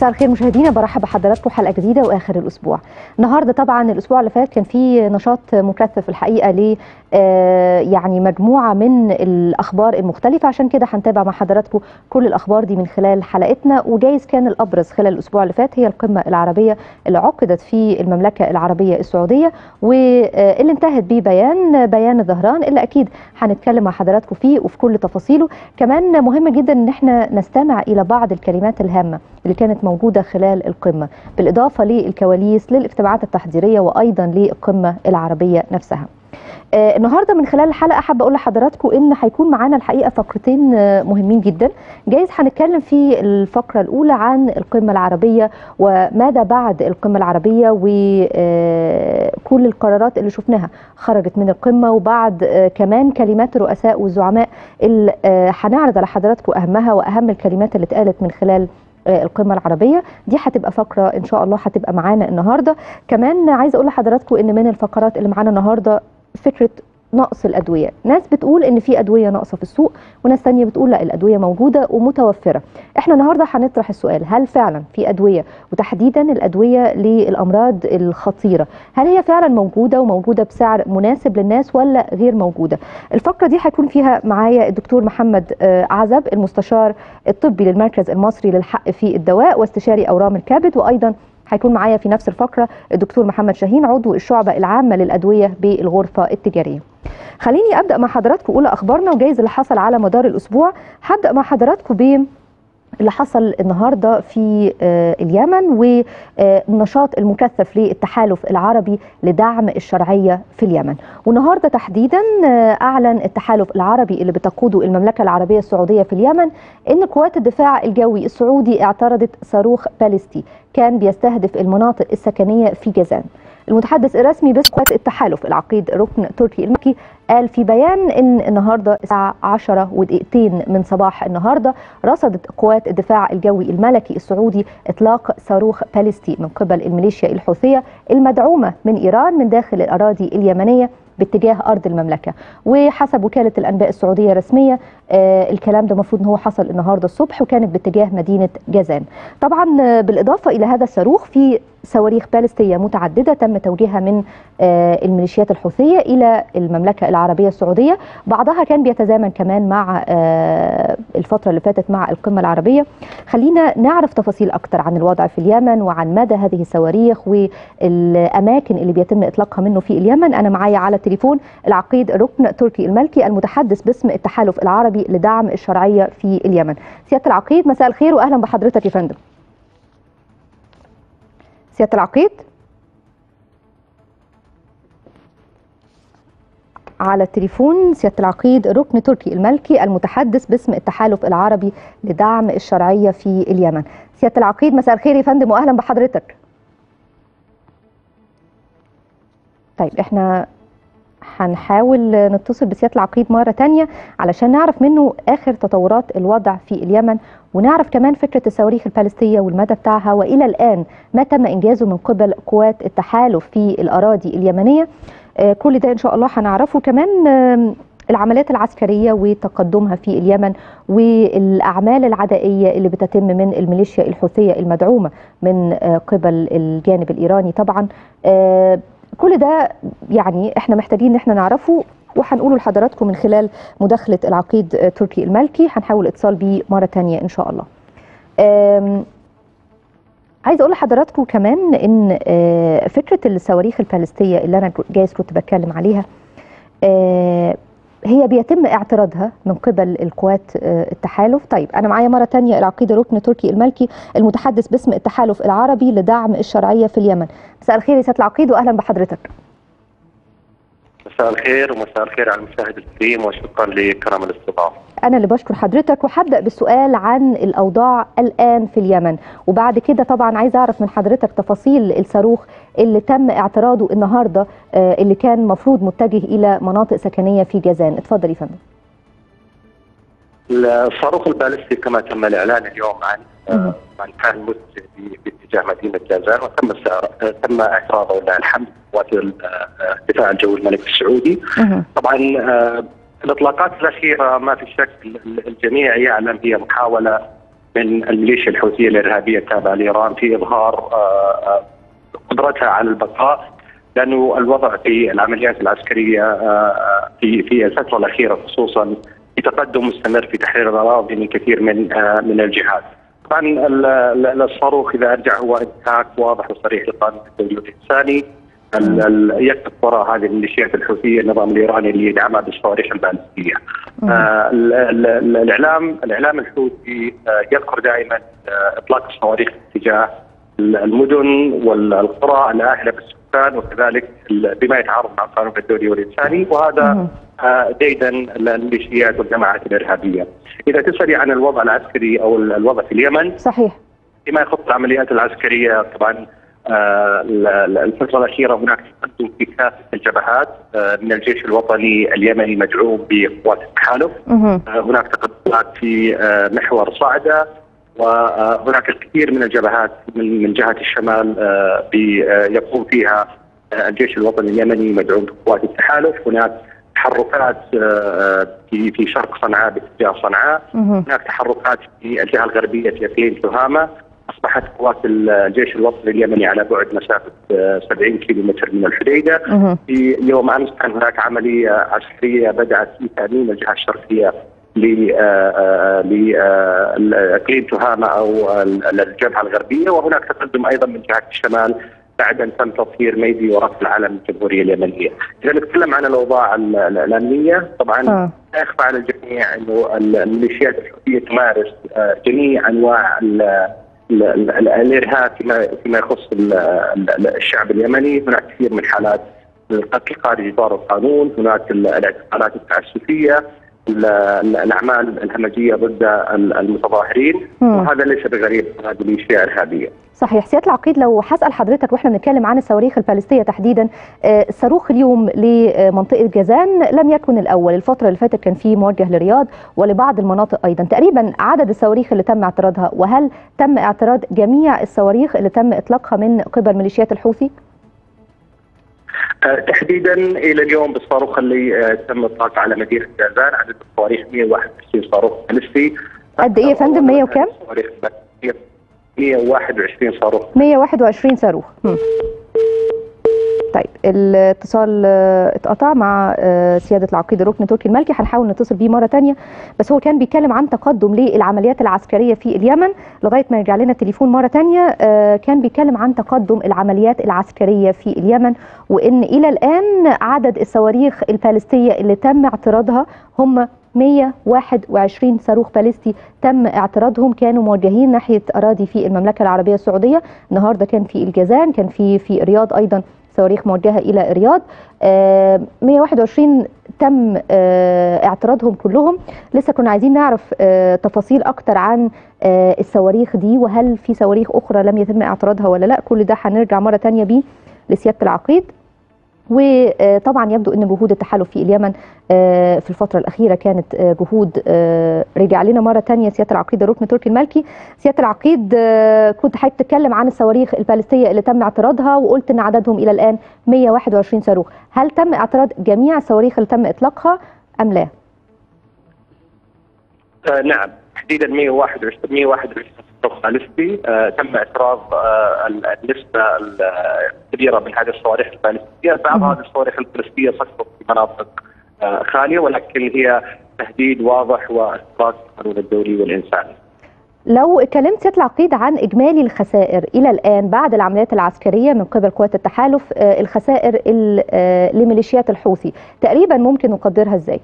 مساء الخير مشاهدينا برحب بحضراتكم حلقه جديده واخر الاسبوع. النهارده طبعا الاسبوع اللي فات كان في نشاط مكثف الحقيقه ل يعني مجموعه من الاخبار المختلفه عشان كده هنتابع مع حضراتكم كل الاخبار دي من خلال حلقتنا وجايز كان الابرز خلال الاسبوع اللي فات هي القمه العربيه اللي عقدت في المملكه العربيه السعوديه واللي انتهت ببيان بيان الظهران اللي اكيد هنتكلم مع حضراتكم فيه وفي كل تفاصيله كمان مهم جدا ان احنا نستمع الى بعض الكلمات الهامه اللي كانت موجوده خلال القمه بالاضافه للكواليس للاجتماعات التحضيريه وايضا للقمه العربيه نفسها آه النهارده من خلال الحلقه حابه اقول لحضراتكم ان هيكون معانا الحقيقه فقرتين آه مهمين جدا جايز هنتكلم في الفقره الاولى عن القمه العربيه وماذا بعد القمه العربيه وكل القرارات اللي شفناها خرجت من القمه وبعد كمان كلمات الرؤساء والزعماء اللي هنعرض على حضراتكم اهمها واهم الكلمات اللي اتقالت من خلال القمه العربيه دي هتبقى فقره ان شاء الله هتبقى معانا النهارده كمان عايزه اقول لحضراتكم ان من الفقرات اللي معانا النهارده فكره نقص الادويه ناس بتقول ان في ادويه ناقصه في السوق وناس ثانيه بتقول لا الادويه موجوده ومتوفره احنا النهارده هنطرح السؤال هل فعلا في ادويه وتحديدا الادويه للامراض الخطيره هل هي فعلا موجوده وموجوده بسعر مناسب للناس ولا غير موجوده الفقره دي هيكون فيها معايا الدكتور محمد عزب المستشار الطبي للمركز المصري للحق في الدواء واستشاري اورام الكبد وايضا هيكون معايا في نفس الفقره الدكتور محمد شاهين عضو الشعبه العامه للادويه بالغرفه التجاريه. خليني ابدا مع حضراتكم اولى اخبارنا وجايز اللي حصل على مدار الاسبوع هبدا مع حضراتكم ب اللي حصل النهارده في اليمن والنشاط المكثف للتحالف العربي لدعم الشرعيه في اليمن والنهارده تحديدا اعلن التحالف العربي اللي بتقوده المملكه العربيه السعوديه في اليمن ان قوات الدفاع الجوي السعودي اعترضت صاروخ باليستي كان بيستهدف المناطق السكنيه في جازان المتحدث الرسمي باسم قوات التحالف العقيد ركن تركي المكي قال في بيان ان النهارده الساعه 10 ودقيقتين من صباح النهارده رصدت قوات الدفاع الجوي الملكي السعودي اطلاق صاروخ باليستي من قبل الميليشيا الحوثيه المدعومه من ايران من داخل الاراضي اليمنيه باتجاه ارض المملكه وحسب وكاله الانباء السعوديه الرسميه آه الكلام ده المفروض ان هو حصل النهارده الصبح وكانت باتجاه مدينه جازان طبعا بالاضافه الى هذا الصاروخ في صواريخ باليستيه متعدده تم توجيهها من آه الميليشيات الحوثيه الى المملكه العربيه السعوديه بعضها كان بيتزامن كمان مع آه الفتره اللي فاتت مع القمه العربيه خلينا نعرف تفاصيل اكتر عن الوضع في اليمن وعن مدى هذه الصواريخ والاماكن اللي بيتم اطلاقها منه في اليمن انا معايا على التليفون العقيد ركن تركي الملكي المتحدث باسم التحالف العربي لدعم الشرعيه في اليمن سياده العقيد مساء الخير واهلا بحضرتك يا فندم سياده العقيد على التليفون سياده العقيد ركن تركي الملكي المتحدث باسم التحالف العربي لدعم الشرعيه في اليمن سياده العقيد مساء الخير يا فندم واهلا بحضرتك طيب احنا هنحاول نتصل بسياده العقيد مره تانية علشان نعرف منه اخر تطورات الوضع في اليمن ونعرف كمان فكره الصواريخ البالستيه والمدى بتاعها والى الان ما تم انجازه من قبل قوات التحالف في الاراضي اليمنيه آه كل ده ان شاء الله هنعرفه كمان آه العمليات العسكريه وتقدمها في اليمن والاعمال العدائيه اللي بتتم من الميليشيا الحوثيه المدعومه من آه قبل الجانب الايراني طبعا كل ده يعني احنا محتاجين ان احنا نعرفه وهنقوله لحضراتكم من خلال مداخله العقيد تركي الملكي هنحاول اتصال بيه مره تانية ان شاء الله. عايزه اقول لحضراتكم كمان ان فكره الصواريخ البالستيه اللي انا جايز كنت بتكلم عليها هي بيتم اعتراضها من قبل القوات التحالف طيب انا معايا مره تانية العقيد ركن تركي الملكي المتحدث باسم التحالف العربي لدعم الشرعيه في اليمن مساء الخير يا سياده العقيد واهلا بحضرتك مساء الخير ومساء الخير على المشاهد الكريم وشكرا لكرم الاستضافه انا اللي بشكر حضرتك وهبدا بالسؤال عن الاوضاع الان في اليمن وبعد كده طبعا عايز اعرف من حضرتك تفاصيل الصاروخ اللي تم اعتراضه النهارده اللي كان مفروض متجه الى مناطق سكنيه في جازان اتفضل يا فندم الصاروخ البالستي كما تم الاعلان اليوم عن كان متجه باتجاه مدينه جازان وتم تم اعتراضه ولله الحمد قوات الدفاع الجوي الملكي السعودي طبعا الاطلاقات الاخيره ما في شك الجميع يعلم هي محاوله من الميليشيا الحوثيه الارهابيه التابعه لايران في اظهار قدرتها على البقاء لانه الوضع في العمليات العسكريه في في الفتره الاخيره خصوصا في تقدم مستمر في تحرير الاراضي من كثير من من الجهات. طبعا الصاروخ اذا ارجع هو انتهاك واضح وصريح لقانون الدولي الانساني يقف وراء هذه الميليشيات الحوثيه النظام الايراني اللي يدعمها بالصواريخ البالستيه. آه الاعلام الاعلام الحوثي آه يذكر دائما آه اطلاق الصواريخ اتجاه المدن والقرى الاهله بالسكان وكذلك بما يتعارض مع القانون الدولي والانساني وهذا ديدا الميليشيات والجماعات الارهابيه. اذا تسالي عن الوضع العسكري او الوضع في اليمن صحيح فيما يخص العمليات العسكريه طبعا الفتره الاخيره هناك تقدم في كافه الجبهات من الجيش الوطني اليمني مدعوم بقوات التحالف هناك تقدمات في محور صعده وهناك الكثير من الجبهات من جهه الشمال يقوم فيها الجيش الوطني اليمني مدعوم بقوات التحالف هناك تحركات في في شرق صنعاء باتجاه صنعاء هناك تحركات في الجهه الغربيه في اقليم تهامه اصبحت قوات الجيش الوطني اليمني على بعد مسافه 70 كيلو متر من الحديده في يوم امس كان هناك عمليه عسكريه بدات في تامين الجهه الشرقيه لاقليم تهامه او الجبهه الغربيه وهناك تقدم ايضا من جهه الشمال بعد ان تم تطهير ميدي ورفع العلم الجمهوريه اليمنيه. اذا نتكلم عن الاوضاع الامنيه طبعا لا يخفى على الجميع انه الميليشيات الحوثيه تمارس جميع انواع الارهاب فيما فيما يخص الشعب اليمني، هناك كثير من حالات القتل خارج اطار القانون، هناك الاعتقالات التعسفيه، الاعمال الهمجيه ضد المتظاهرين وهذا ليس بغريب هذه الميليشيا ارهابيه. صحيح سياده العقيد لو هسال حضرتك واحنا بنتكلم عن الصواريخ البالستيه تحديدا الصاروخ اليوم لمنطقه جازان لم يكن الاول الفتره اللي فاتت كان فيه موجه لرياض ولبعض المناطق ايضا تقريبا عدد الصواريخ اللي تم اعتراضها وهل تم اعتراض جميع الصواريخ اللي تم اطلاقها من قبل ميليشيات الحوثي؟ تحديدا الى اليوم بالصاروخ اللي تم اطلاقه على مدينه جازان عدد الصواريخ 121 صاروخ باليستي قد ايه يا فندم 100 وكام؟ 121 صاروخ 121 صاروخ طيب الاتصال اتقطع مع سياده العقيد الركن تركي المالكي هنحاول نتصل بيه مره ثانيه بس هو كان بيتكلم عن تقدم للعمليات العسكريه في اليمن لغايه ما يرجع لنا التليفون مره ثانيه كان بيتكلم عن تقدم العمليات العسكريه في اليمن وان الى الان عدد الصواريخ البالستيه اللي تم اعتراضها هم 121 صاروخ باليستي تم اعتراضهم كانوا موجهين ناحيه اراضي في المملكه العربيه السعوديه النهارده كان في الجازان كان في في الرياض ايضا صواريخ موجهه الى الرياض آه 121 تم آه اعتراضهم كلهم لسه كنا عايزين نعرف آه تفاصيل اكتر عن الصواريخ دي وهل في صواريخ اخرى لم يتم اعتراضها ولا لا كل ده هنرجع مره ثانيه بيه لسياده العقيد وطبعا يبدو ان جهود التحالف في اليمن في الفتره الاخيره كانت جهود رجع لنا مره ثانيه سياده العقيد الركن تركي المالكي سياده العقيد كنت حضرتك تتكلم عن الصواريخ البالستيه اللي تم اعتراضها وقلت ان عددهم الى الان 121 صاروخ هل تم اعتراض جميع الصواريخ اللي تم اطلاقها ام لا آه نعم تحديدا 121 121 صاروخ بالستي آه تم اعتراض آه النسبه الكبيره من هذه الصواريخ البالستيه، بعض هذه الصواريخ البالستيه سقطت في مناطق آه خاليه ولكن هي تهديد واضح واختراق القانون الدولي والانساني. لو اتكلمت سياده العقيد عن اجمالي الخسائر الى الان بعد العمليات العسكريه من قبل قوات التحالف الخسائر لميليشيات الحوثي تقريبا ممكن نقدرها ازاي؟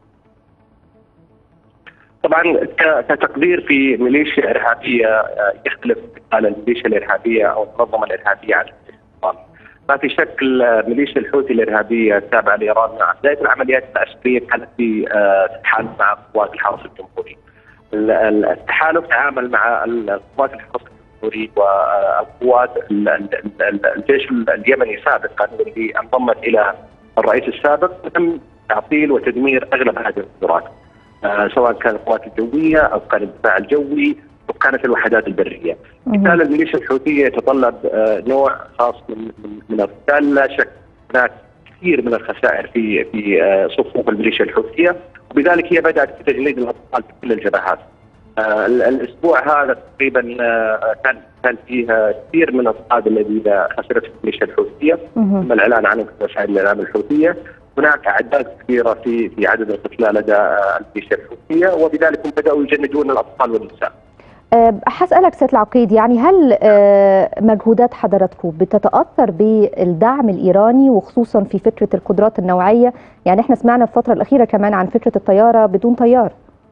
طبعا كتقدير في ميليشيا ارهابيه يختلف على الميليشيا الارهابيه او المنظمه الارهابيه عن ما في شك ميليشيا الحوثي الارهابيه التابعه لايران مع بدايه العمليات العسكريه كانت في تحالف مع قوات الحرس الجمهوري. التحالف تعامل مع قوات الحرس الجمهوري والقوات الجيش اليمني سابقا واللي انضمت الى الرئيس السابق وتم تعطيل وتدمير اغلب هذه القدرات. آه سواء كانت القوات الجويه او كان الدفاع الجوي او كانت الوحدات البريه. قتال الميليشيا الحوثيه يتطلب آه نوع خاص من من, من القتال لا شك هناك كثير من الخسائر في في آه صفوف الميليشيا الحوثيه وبذلك هي بدات في تجنيد الاطفال في كل الجبهات. الاسبوع هذا تقريبا كان كان فيه كثير من الصعاد الذين خسرت الميليشيا الحوثيه تم الاعلان عن وسائل الاعلام الحوثيه هناك اعداد كبيره في في عدد القتلى لدى الميليشيا الحوثيه وبذلك هم بداوا يجندون الاطفال والنساء. حسألك سيد العقيد يعني هل مجهودات حضراتكم بتتأثر بالدعم الإيراني وخصوصا في فكرة القدرات النوعية يعني احنا سمعنا الفترة الأخيرة كمان عن فكرة الطيارة بدون طيار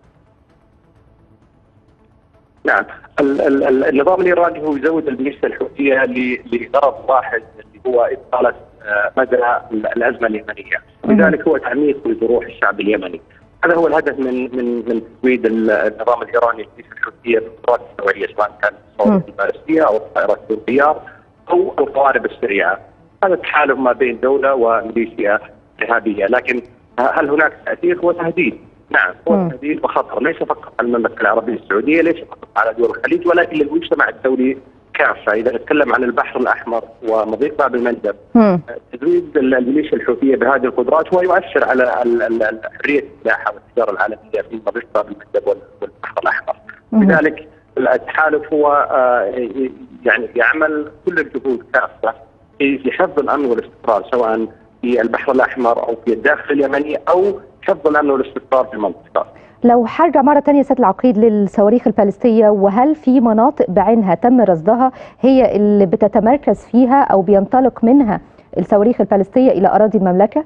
نعم النظام الإيراني هو يزود الميليشيا الحوثية لغرض واحد اللي هو إطالة مدى الأزمة اليمنية لذلك هو تعميق لجروح الشعب اليمني هذا هو الهدف من من من تزويد النظام الايراني للميليشيا الحوثيه بالقدرات النوعيه سواء كانت الصواريخ البالستيه او الطائرات الطيار او القوارب السريعه. هذا تحالف ما بين دوله وميليشيا ارهابيه، لكن هل هناك تاثير؟ هو تهديد. نعم هو تهديد وخطر ليس فقط على المملكه العربيه السعوديه، ليس فقط على دول الخليج ولكن للمجتمع الدولي كافه، اذا نتكلم عن البحر الاحمر ومضيق باب المندب تزويد الميليشيا الحوثيه بهذه القدرات هو يؤثر على حريه السلاحه والتجاره العالميه في مضيق باب المندب والبحر الاحمر. لذلك التحالف هو يعني يعمل كل الجهود كافه في حفظ الامن والاستقرار سواء في البحر الاحمر او في الداخل اليمني او حفظ الامن والاستقرار في المنطقه. لو حرجع مرة تانية سيد العقيد للصواريخ البالستية وهل في مناطق بعينها تم رصدها هي اللي بتتمركز فيها أو بينطلق منها الصواريخ البالستية إلى أراضي المملكة؟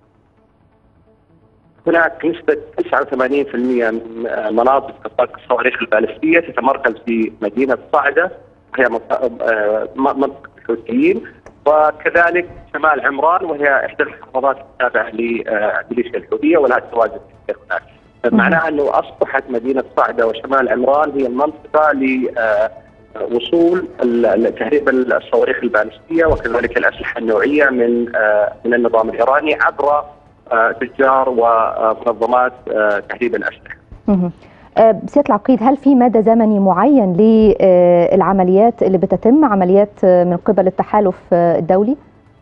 هناك نسبة 89% من مناطق اطلاق الصواريخ البالستية تتمركز في مدينة صعدة وهي منطقة الحوثيين وكذلك شمال عمران وهي إحدى المحافظات التابعة لميليشيا الحوثية ولا تواجد هناك. معناها انه اصبحت مدينه صعده وشمال عمران هي المنطقه لوصول تهريب الصواريخ البالستيه وكذلك الاسلحه النوعيه من من النظام الايراني عبر تجار ومنظمات تهريب الاسلحه. سياده العقيد هل في مدى زمني معين للعمليات اللي بتتم عمليات من قبل التحالف الدولي؟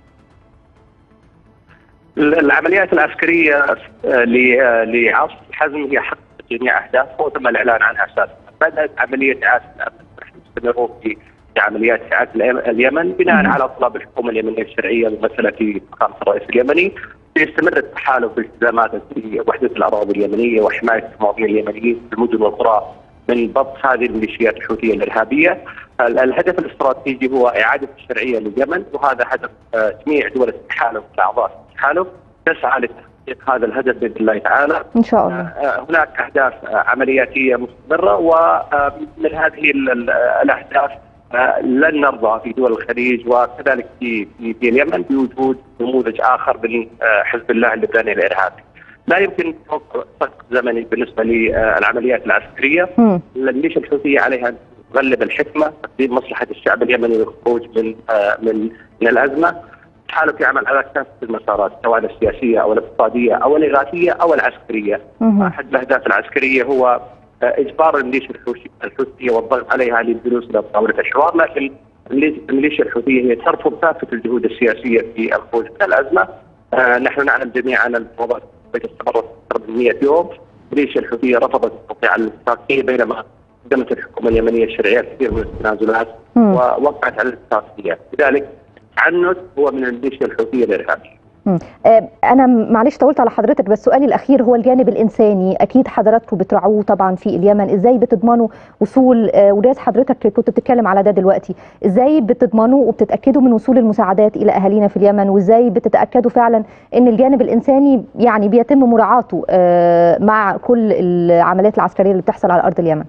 العمليات العسكريه لعصف الحزم هي حققت جميع اهدافها وتم الاعلان عنها سابقا. بدات عمليه اعاده الامن نحن مستمرون في عمليات اعاده اليمن بناء على طلب الحكومه اليمنيه الشرعيه الممثله في فخامه الرئيس اليمني يستمر التحالف بالتزاماته في وحده الاراضي اليمنيه وحمايه المواطنين اليمنيين في المدن والقرى من ضبط هذه الميليشيات الحوثيه الارهابيه. الهدف الاستراتيجي هو اعاده الشرعيه لليمن وهذا هدف جميع دول التحالف والاعضاء التحالف تسعى لتحقيق هذا الهدف باذن الله تعالى. ان شاء الله. هناك اهداف عملياتيه مستمره ومن هذه الاهداف لن نرضى في دول الخليج وكذلك في في, في اليمن بوجود نموذج اخر من حزب الله اللبناني الارهابي. لا يمكن سقف زمني بالنسبه للعمليات العسكريه. الميليشيا الحوثيه عليها ان تغلب الحكمه، تقديم مصلحه الشعب اليمني للخروج من من من الازمه. التحالف يعمل على كافه المسارات سواء السياسيه او الاقتصاديه او الاغاثيه او العسكريه. احد الاهداف العسكريه هو اجبار الميليشيا الحوثيه والضغط عليها للجلوس الى طاوله الحوار لكن الميليشيا الحوثيه هي ترفض كافه الجهود السياسيه في الخروج من الازمه. آه نحن نعلم جميعا ان المفاوضات استمرت اكثر من 100 يوم. الميليشيا الحوثيه رفضت التوقيع على الاتفاقيه بينما قدمت الحكومه اليمنيه الشرعيه كثير من التنازلات ووقعت على الاتفاقيه، لذلك التعنت هو من الميليشيا الحوثيه الارهابيه. أنا معلش طولت على حضرتك بس سؤالي الأخير هو الجانب الإنساني أكيد حضراتكم بتراعوه طبعا في اليمن إزاي بتضمنوا وصول ولاد حضرتك كنت بتتكلم على ده دلوقتي إزاي بتضمنوا وبتتأكدوا من وصول المساعدات إلى أهالينا في اليمن وإزاي بتتأكدوا فعلا إن الجانب الإنساني يعني بيتم مراعاته مع كل العمليات العسكرية اللي بتحصل على أرض اليمن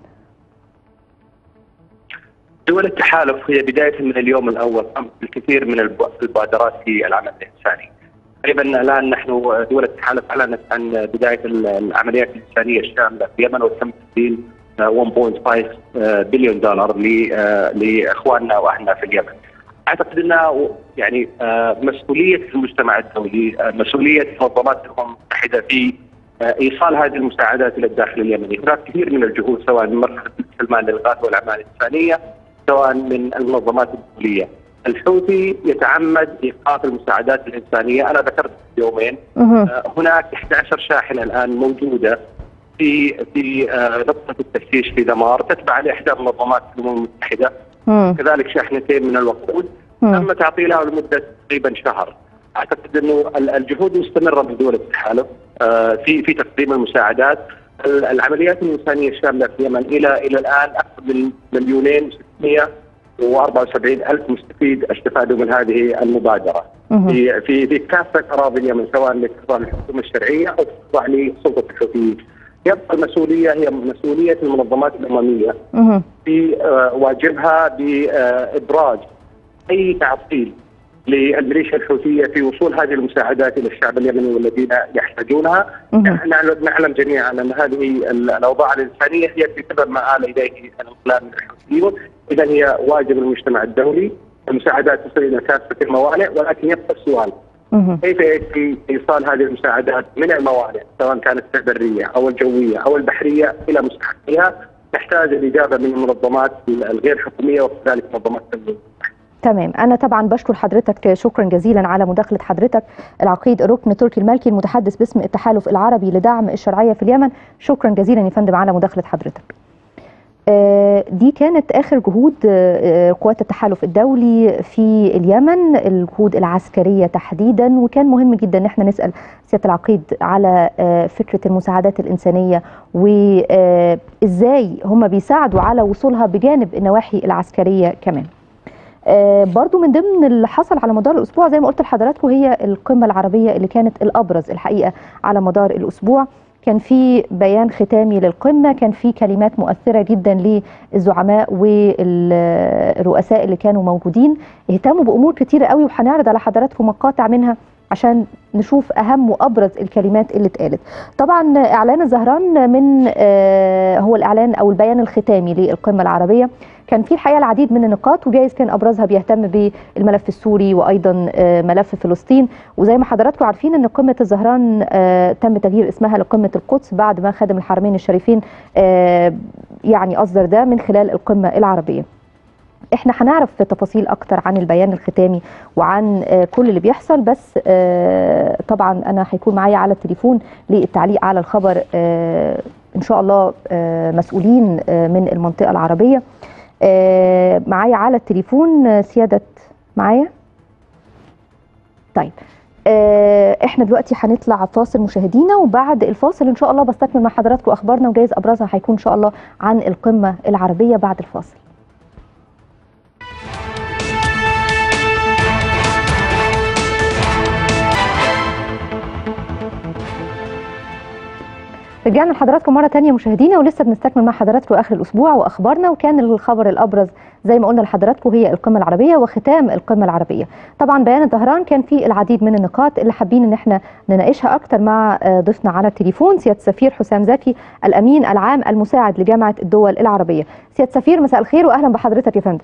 دول التحالف هي بداية من اليوم الأول قامت بالكثير من المبادرات في العمل الإنساني تقريبا الان نحن دول التحالف اعلنت عن بدايه العمليات الانسانيه الشامله في اليمن وتم تسجيل 1.5 بليون دولار لاخواننا واهلنا في اليمن. اعتقد انها يعني مسؤوليه المجتمع الدولي، مسؤوليه منظمات الامم المتحده في ايصال هذه المساعدات الى الداخل اليمني، هناك كثير من الجهود سواء من مركز سلمان للغاثه والاعمال الانسانيه سواء من المنظمات الدوليه. الحوثي يتعمد ايقاف المساعدات الانسانيه، انا ذكرت يومين هناك 11 شاحنه الان موجوده في في آه، نقطه التفتيش في دمار تتبع لاحدى منظمات الامم المتحده مم. كذلك شحنتين من الوقود مم. تم تعطيلها لمده تقريبا شهر اعتقد انه ال- الجهود مستمره من دول التحالف آه، في في تقديم المساعدات ال- العمليات الانسانيه الشامله في اليمن الى الى الان اكثر من مليونين و674 الف مستفيد استفادوا من هذه المبادره مم. في في في كافه اراضي اليمن سواء لتخضع للحكومه الشرعيه او تخضع لسلطه الحوثيين. يبقى المسؤوليه هي مسؤوليه المنظمات الامميه مم. في آه، واجبها بابراج اي تعطيل للميليشيا الحوثيه في وصول هذه المساعدات الى الشعب اليمني والذين يحتاجونها مهم. نعلم نعلم جميعا ان هذه ال- الاوضاع الانسانيه هي بسبب ما آل اليه الانقلاب من الحوثيين اذا هي واجب المجتمع الدولي المساعدات تصل الى كافه الموانئ ولكن يبقى السؤال مهم. كيف يكفي ايصال هذه المساعدات من الموانئ سواء كانت البريه او الجويه او البحريه الى مستحقيها تحتاج الاجابه من المنظمات الغير حكوميه وكذلك منظمات التنظيم. تمام انا طبعا بشكر حضرتك شكرا جزيلا على مداخله حضرتك العقيد الركن تركي المالكي المتحدث باسم التحالف العربي لدعم الشرعيه في اليمن شكرا جزيلا يا فندم على مداخله حضرتك آه، دي كانت اخر جهود آه، آه، قوات التحالف الدولي في اليمن الجهود العسكريه تحديدا وكان مهم جدا ان احنا نسال سياده العقيد على آه، فكره المساعدات الانسانيه وازاي هم بيساعدوا على وصولها بجانب النواحي العسكريه كمان آه، برضو من ضمن اللي حصل على مدار الاسبوع زي ما قلت لحضراتكم هي القمه العربيه اللي كانت الابرز الحقيقه على مدار الاسبوع كان في بيان ختامي للقمه كان في كلمات مؤثره جدا للزعماء والرؤساء اللي كانوا موجودين اهتموا بامور كتيره قوي وهنعرض على حضراتكم مقاطع منها عشان نشوف اهم وابرز الكلمات اللي اتقالت طبعا اعلان الزهران من آه، هو الاعلان او البيان الختامي للقمه العربيه كان في الحقيقه العديد من النقاط وجايز كان ابرزها بيهتم بالملف السوري وايضا آه، ملف فلسطين وزي ما حضراتكم عارفين ان قمه الزهران آه، تم تغيير اسمها لقمه القدس بعد ما خادم الحرمين الشريفين آه، يعني اصدر ده من خلال القمه العربيه احنا هنعرف تفاصيل اكتر عن البيان الختامي وعن آه، كل اللي بيحصل بس آه، طبعا انا هيكون معايا على التليفون للتعليق على الخبر آه، ان شاء الله آه، مسؤولين آه، من المنطقه العربيه آه، معايا على التليفون آه، سياده معايا طيب آه، احنا دلوقتي هنطلع فاصل مشاهدينا وبعد الفاصل ان شاء الله بستكمل مع حضراتكم اخبارنا وجايز ابرزها هيكون ان شاء الله عن القمه العربيه بعد الفاصل رجعنا لحضراتكم مرة تانية مشاهدينا ولسه بنستكمل مع حضراتكم آخر الأسبوع وأخبارنا وكان الخبر الأبرز زي ما قلنا لحضراتكم هي القمة العربية وختام القمة العربية طبعا بيان الظهران كان فيه العديد من النقاط اللي حابين ان احنا نناقشها أكتر مع آه، ضيفنا على التليفون سيادة السفير حسام زكي الأمين العام المساعد لجامعة الدول العربية سيادة السفير مساء الخير وأهلا بحضرتك يا فندم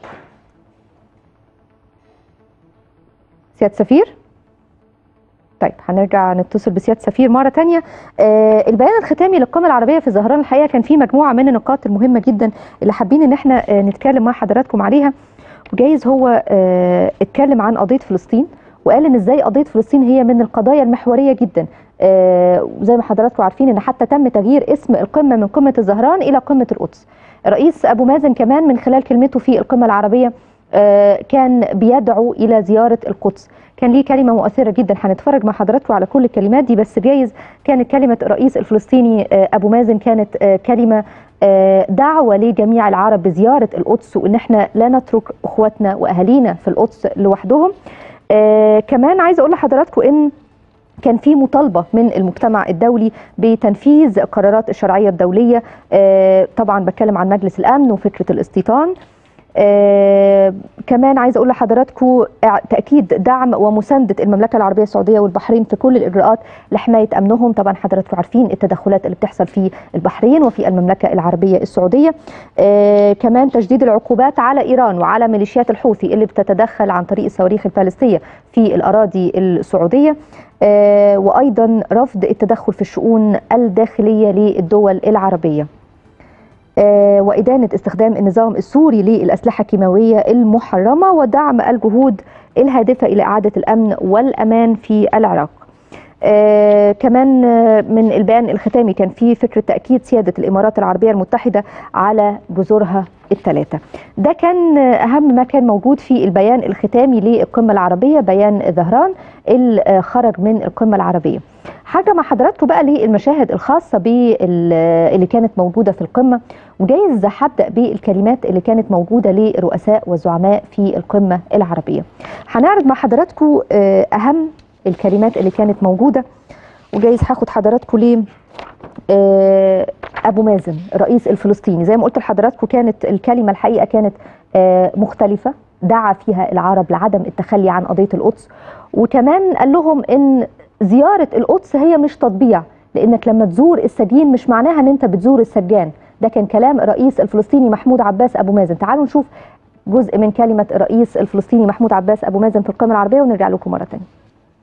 سيادة السفير طيب هنرجع نتصل بسياده السفير مره تانية آه البيان الختامي للقمه العربيه في زهران الحقيقه كان فيه مجموعه من النقاط المهمه جدا اللي حابين ان احنا آه نتكلم مع حضراتكم عليها وجايز هو آه اتكلم عن قضيه فلسطين وقال ان ازاي قضيه فلسطين هي من القضايا المحوريه جدا آه وزي ما حضراتكم عارفين ان حتى تم تغيير اسم القمه من قمه الزهران الى قمه القدس الرئيس ابو مازن كمان من خلال كلمته في القمه العربيه آه كان بيدعو الى زياره القدس كان ليه كلمه مؤثره جدا هنتفرج مع حضراتكم على كل الكلمات دي بس جايز كانت كلمه الرئيس الفلسطيني آه، ابو مازن كانت آه، كلمه آه، دعوه لجميع العرب بزياره القدس وان احنا لا نترك اخواتنا واهالينا في القدس لوحدهم آه، كمان عايزه اقول لحضراتكم ان كان في مطالبه من المجتمع الدولي بتنفيذ قرارات الشرعيه الدوليه آه، طبعا بتكلم عن مجلس الامن وفكره الاستيطان آه كمان عايزه اقول لحضراتكم إع- تاكيد دعم ومسانده المملكه العربيه السعوديه والبحرين في كل الاجراءات لحمايه امنهم طبعا حضراتكم عارفين التدخلات اللي بتحصل في البحرين وفي المملكه العربيه السعوديه آه كمان تشديد العقوبات على ايران وعلى ميليشيات الحوثي اللي بتتدخل عن طريق الصواريخ البالستيه في الاراضي السعوديه آه وايضا رفض التدخل في الشؤون الداخليه للدول العربيه آه، وإدانة استخدام النظام السوري للأسلحة الكيماوية المحرمة ودعم الجهود الهادفة إلى إعادة الأمن والأمان في العراق آه كمان آه، من البيان الختامي كان في فكره تاكيد سياده الامارات العربيه المتحده على جذورها الثلاثه. ده كان آه، اهم ما كان موجود في البيان الختامي للقمه العربيه بيان ظهران اللي آه، خرج من القمه العربيه. حاجه مع حضراتكم بقى للمشاهد الخاصه بال- اللي كانت موجوده في القمه وجايز هبدا بالكلمات اللي كانت موجوده للرؤساء والزعماء في القمه العربيه. هنعرض مع حضراتكم آه، اهم الكلمات اللي كانت موجوده وجايز هاخد حضراتكم ليه آه، ابو مازن الرئيس الفلسطيني زي ما قلت لحضراتكم كانت الكلمه الحقيقه كانت آه، مختلفه دعا فيها العرب لعدم التخلي عن قضيه القدس وكمان قال لهم ان زياره القدس هي مش تطبيع لانك لما تزور السجين مش معناها ان انت بتزور السجان ده كان كلام الرئيس الفلسطيني محمود عباس ابو مازن تعالوا نشوف جزء من كلمه الرئيس الفلسطيني محمود عباس ابو مازن في القمه العربيه ونرجع لكم مره ثانيه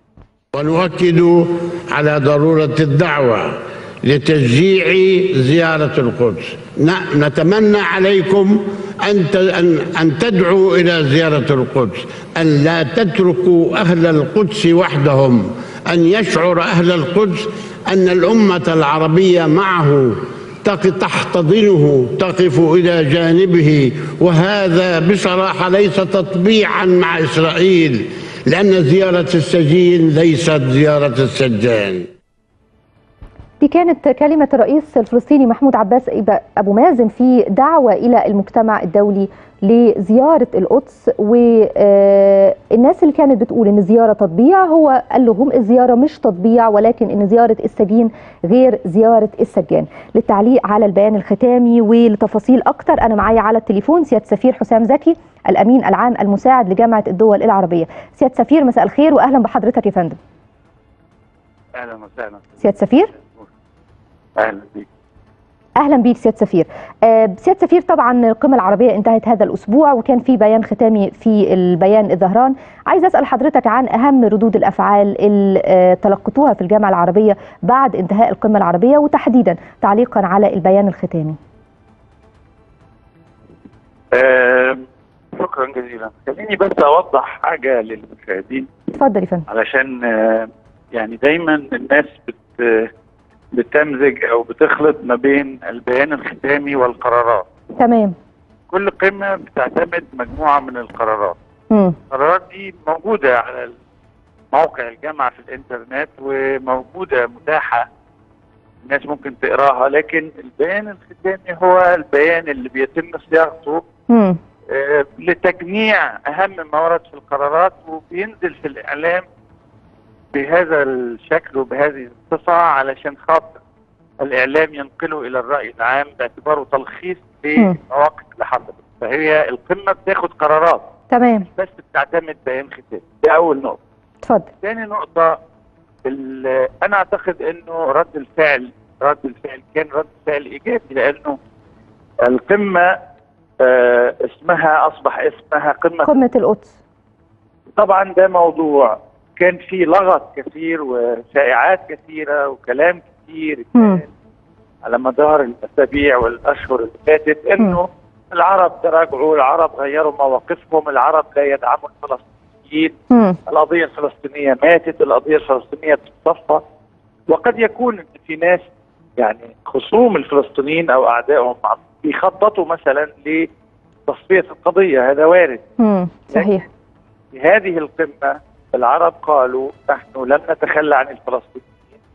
ونؤكد على ضرورة الدعوة لتشجيع زيارة القدس ن- نتمنى عليكم أن ت- أن أن تدعوا إلى زيارة القدس أن لا تتركوا أهل القدس وحدهم أن يشعر أهل القدس أن الأمة العربية معه تق- تحتضنه تقف إلى جانبه وهذا بصراحة ليس تطبيعا مع إسرائيل لأن زيارة السجين ليست زيارة السجان دي كانت كلمة الرئيس الفلسطيني محمود عباس إب- أبو مازن في دعوة إلى المجتمع الدولي لزيارة القدس والناس اللي كانت بتقول إن الزيارة تطبيع هو قال لهم الزيارة مش تطبيع ولكن إن زيارة السجين غير زيارة السجان للتعليق على البيان الختامي ولتفاصيل أكتر أنا معايا على التليفون سيادة سفير حسام زكي الأمين العام المساعد لجامعة الدول العربية سيادة سفير مساء الخير وأهلا بحضرتك يا فندم اهلا وسهلا سيادة سفير اهلا بك اهلا بيك سياده سفير آه، سياده سفير طبعا القمه العربيه انتهت هذا الاسبوع وكان في بيان ختامي في البيان الظهران عايز اسال حضرتك عن اهم ردود الافعال اللي آه، تلقتوها في الجامعه العربيه بعد انتهاء القمه العربيه وتحديدا تعليقا على البيان الختامي آه شكرا جزيلا خليني بس اوضح حاجه للمشاهدين اتفضل يا فندم علشان آه يعني دايما الناس بت بتمزج او بتخلط ما بين البيان الختامي والقرارات تمام كل قمه بتعتمد مجموعه من القرارات مم. القرارات دي موجوده على موقع الجامعه في الانترنت وموجوده متاحه الناس ممكن تقراها لكن البيان الختامي هو البيان اللي بيتم صياغته مم. آه، لتجميع اهم ما ورد في القرارات وبينزل في الاعلام بهذا الشكل وبهذه الصفه علشان خاطر الاعلام ينقله الى الراي العام باعتباره تلخيص لمواقف اللي حصلت فهي القمه بتاخد قرارات تمام بس بتعتمد بيان ختامي دي اول نقطه اتفضل ثاني نقطة ال- أنا أعتقد إنه رد الفعل رد الفعل كان رد فعل إيجابي لأنه القمة آه، اسمها أصبح اسمها قمة قمه القدس طبعا ده موضوع كان فيه لغط كثير وشائعات كثيرة وكلام كثير مم. كان على مدار الأسابيع والأشهر اللي فاتت إنه العرب تراجعوا العرب غيروا مواقفهم العرب لا يدعموا الفلسطينيين مم. القضية الفلسطينية ماتت القضية الفلسطينية بتتصفى وقد يكون إن في ناس يعني خصوم الفلسطينيين أو أعدائهم بيخططوا مثلا لتصفية القضية هذا وارد مم. صحيح في هذه القمة العرب قالوا نحن لم نتخلى عن الفلسطينيين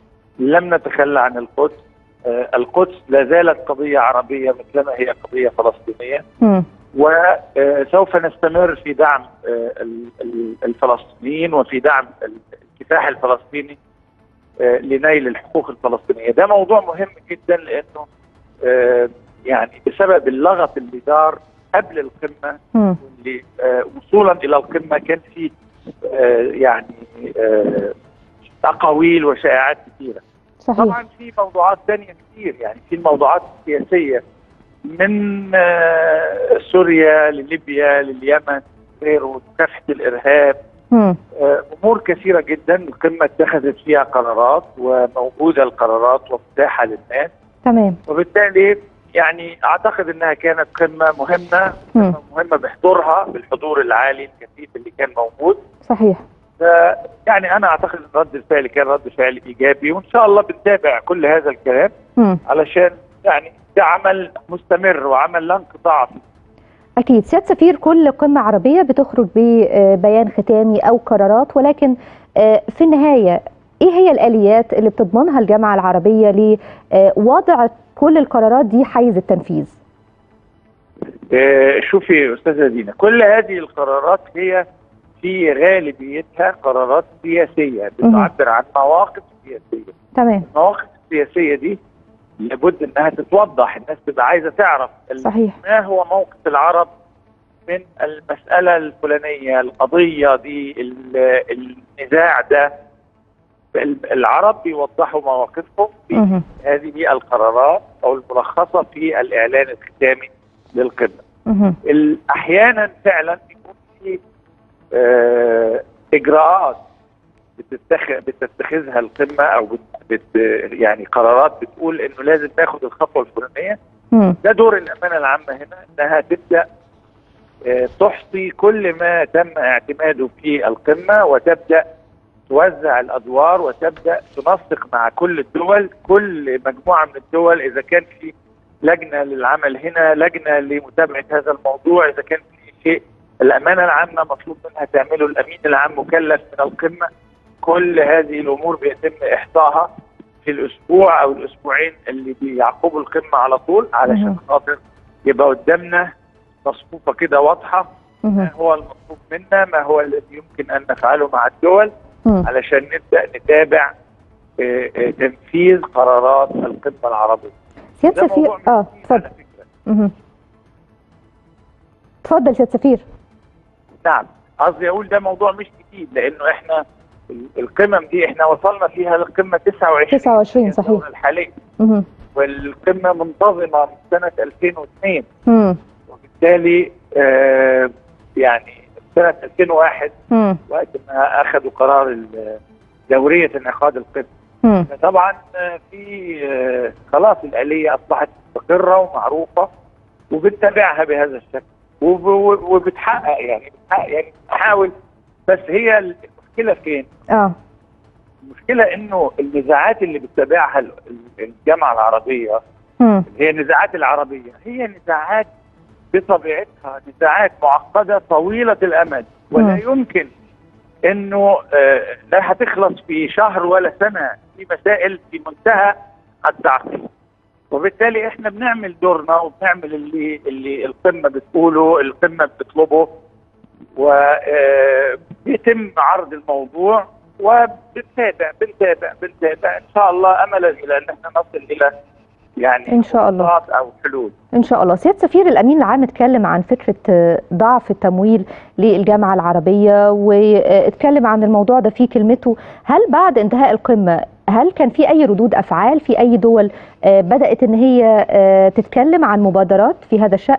لم نتخلى عن القدس آه القدس لا زالت قضية عربية مثلما هي قضية فلسطينية مم. وسوف نستمر في دعم آه، ال- ال- الفلسطينيين وفي دعم ال- الكفاح الفلسطيني آه، لنيل الحقوق الفلسطينيه، ده موضوع مهم جدا لانه آه، يعني بسبب اللغط اللي دار قبل القمه مم. واللي آه، وصولا الى القمه كان في آه، يعني آه، اقاويل وشائعات كثيره. صحيح طبعا في موضوعات ثانيه كثير يعني في الموضوعات السياسيه من آه، سوريا لليبيا لليمن غيره مكافحه الارهاب مم. آه، امور كثيره جدا القمه اتخذت فيها قرارات وموجوده القرارات ومتاحه للناس تمام وبالتالي يعني اعتقد انها كانت قمه مهمه مم. مهمه بحضورها بالحضور العالي الكثيف اللي كان موجود صحيح يعني انا اعتقد ان رد الفعل كان رد فعل ايجابي وان شاء الله بنتابع كل هذا الكلام مم. علشان يعني ده عمل مستمر وعمل لا انقطاع فيه أكيد سيادة سفير كل قمة عربية بتخرج ببيان ختامي أو قرارات ولكن آه، في النهاية إيه هي الآليات اللي بتضمنها الجامعة العربية لوضع كل القرارات دي حيز التنفيذ؟ آه، شوفي استاذه دينا كل هذه القرارات هي في غالبيتها قرارات سياسيه بتعبر عن مواقف سياسيه تمام المواقف السياسيه دي لابد انها تتوضح الناس تبقى عايزه تعرف ال- صحيح ما هو موقف العرب من المساله الفلانيه القضيه دي ال- النزاع ده ال- العرب بيوضحوا مواقفهم في مهم. هذه القرارات او الملخصه في الاعلان الختامي للقمه مهم. ال- احيانا فعلا يكون في آه، اجراءات بتتخذ بتتخذها القمه او بت بت يعني قرارات بتقول انه لازم تاخد الخطوه الفلانيه مم. ده دور الامانه العامه هنا انها تبدا آه، تحصي كل ما تم اعتماده في القمه وتبدا توزع الادوار وتبدا تنسق مع كل الدول كل مجموعه من الدول اذا كان في لجنه للعمل هنا لجنه لمتابعه هذا الموضوع اذا كان في شيء الامانه العامه مطلوب منها تعمله الامين العام مكلف من القمه كل هذه الامور بيتم احصائها في الاسبوع او الاسبوعين اللي بيعقبوا القمه على طول علشان مهم. خاطر يبقى قدامنا مصفوفه كده واضحه ما مهم. هو المطلوب منا ما هو الذي يمكن ان نفعله مع الدول مم. علشان نبدا نتابع آه، آه، تنفيذ قرارات القمه العربيه سيادة ده سفير موضوع اه مهم اتفضل على فكره مهم. اتفضل سيادة سفير نعم قصدي اقول ده موضوع مش جديد لانه احنا ال- القمم دي احنا وصلنا فيها للقمه 29 29 هي صحيح الدورة الحاليه مهم. والقمه منتظمه من سنه 2002 مم. وبالتالي آه يعني سنه 2001 مم. وقت ما اخذوا قرار ال- دوريه انعقاد القمه مم. طبعا آه، في آه، خلاص الآلية أصبحت مستقرة ومعروفة وبنتابعها بهذا الشكل وب- وب- وبتحقق يعني بتحقق يعني بتحاول بس هي المشكلة فين؟ اه المشكلة إنه النزاعات اللي بتتابعها ال- ال- الجامعة العربية مم. اللي هي النزاعات العربية هي نزاعات بطبيعتها نزاعات معقدة طويلة الأمد ولا مم. يمكن انه آه، لا هتخلص في شهر ولا سنة في مسائل في منتهى التعقيد وبالتالي احنا بنعمل دورنا وبنعمل اللي اللي القمة بتقوله القمة بتطلبه وبيتم عرض الموضوع وبنتابع بنتابع بنتابع ان شاء الله املا الى ان احنا نصل الى يعني إن شاء الله. خطوات او حلول ان شاء الله سياده سفير الامين العام اتكلم عن فكره آه، ضعف التمويل للجامعه العربيه واتكلم عن الموضوع ده في كلمته هل بعد انتهاء القمه هل كان في اي ردود افعال في اي دول آه، بدات ان هي آه، تتكلم عن مبادرات في هذا الشان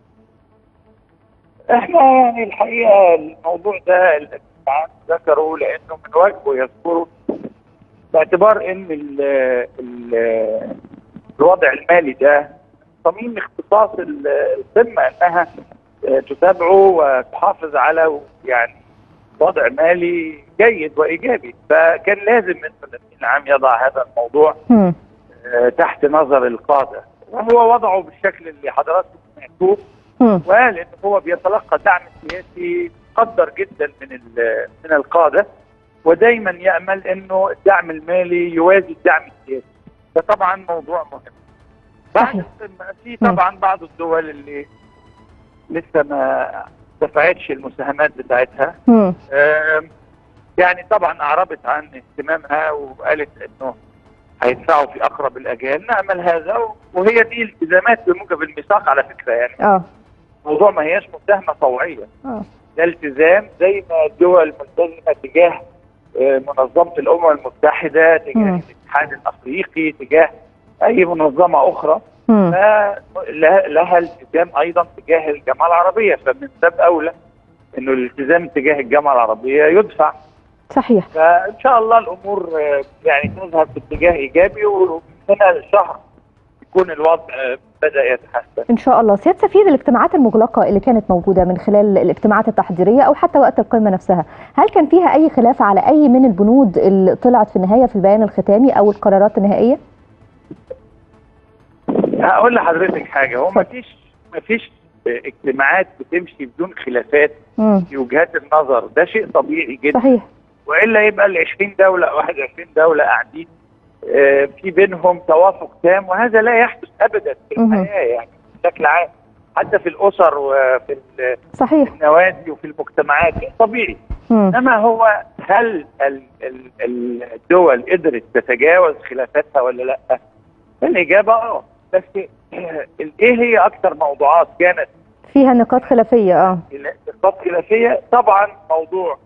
احنا يعني الحقيقه الموضوع ده الاتحاد ذكروا لانه من واجبه يذكره باعتبار ان ال ال الوضع المالي ده صميم اختصاص ال- القمه انها آه، تتابعه وتحافظ على يعني وضع مالي جيد وايجابي فكان لازم ان الامين العام يضع هذا الموضوع مم. آه، تحت نظر القاده وهو وضعه بالشكل اللي حضراتكم سمعتوه مم. وقال ان هو بيتلقى دعم سياسي قدر جدا من ال- من القاده ودايما يامل انه الدعم المالي يوازي الدعم السياسي ده طبعا موضوع مهم بعد صحيح. القمة في مم. طبعا بعض الدول اللي لسه ما دفعتش المساهمات بتاعتها مم. آم، يعني طبعا اعربت عن اهتمامها وقالت انه هيدفعوا في اقرب الاجال نامل هذا وهي دي التزامات بموجب الميثاق على فكره يعني اه الموضوع ما هياش مساهمه طوعيه اه ده التزام زي ما الدول ملتزمه تجاه آه، منظمه الامم المتحده تجاه مم. الاتحاد الافريقي تجاه اي منظمه اخرى مم. فلها لها التزام ايضا تجاه الجامعه العربيه فمن باب اولى انه الالتزام تجاه الجامعه العربيه يدفع صحيح فان شاء الله الامور آه، يعني تذهب باتجاه ايجابي ومن هنا لشهر يكون الوضع آه، بدا يتحسن ان شاء الله سياده سفير الاجتماعات المغلقه اللي كانت موجوده من خلال الاجتماعات التحضيريه او حتى وقت القمه نفسها هل كان فيها اي خلاف على اي من البنود اللي طلعت في النهايه في البيان الختامي او القرارات النهائيه هقول لحضرتك حاجه هو ما فيش ما فيش اجتماعات بتمشي بدون خلافات امم في وجهات النظر ده شيء طبيعي جدا صحيح والا يبقى ال 20 دوله او 21 دوله قاعدين آه، في بينهم توافق تام وهذا لا يحدث ابدا في مهم. الحياه يعني بشكل عام حتى في الاسر وفي ال- صحيح النوادي وفي المجتمعات شيء طبيعي مم. انما هو هل ال- ال- ال- الدول قدرت تتجاوز خلافاتها ولا لا؟ الاجابه اه بس آه، ايه هي اكثر موضوعات كانت فيها نقاط خلافيه اه نقاط خلافيه طبعا موضوع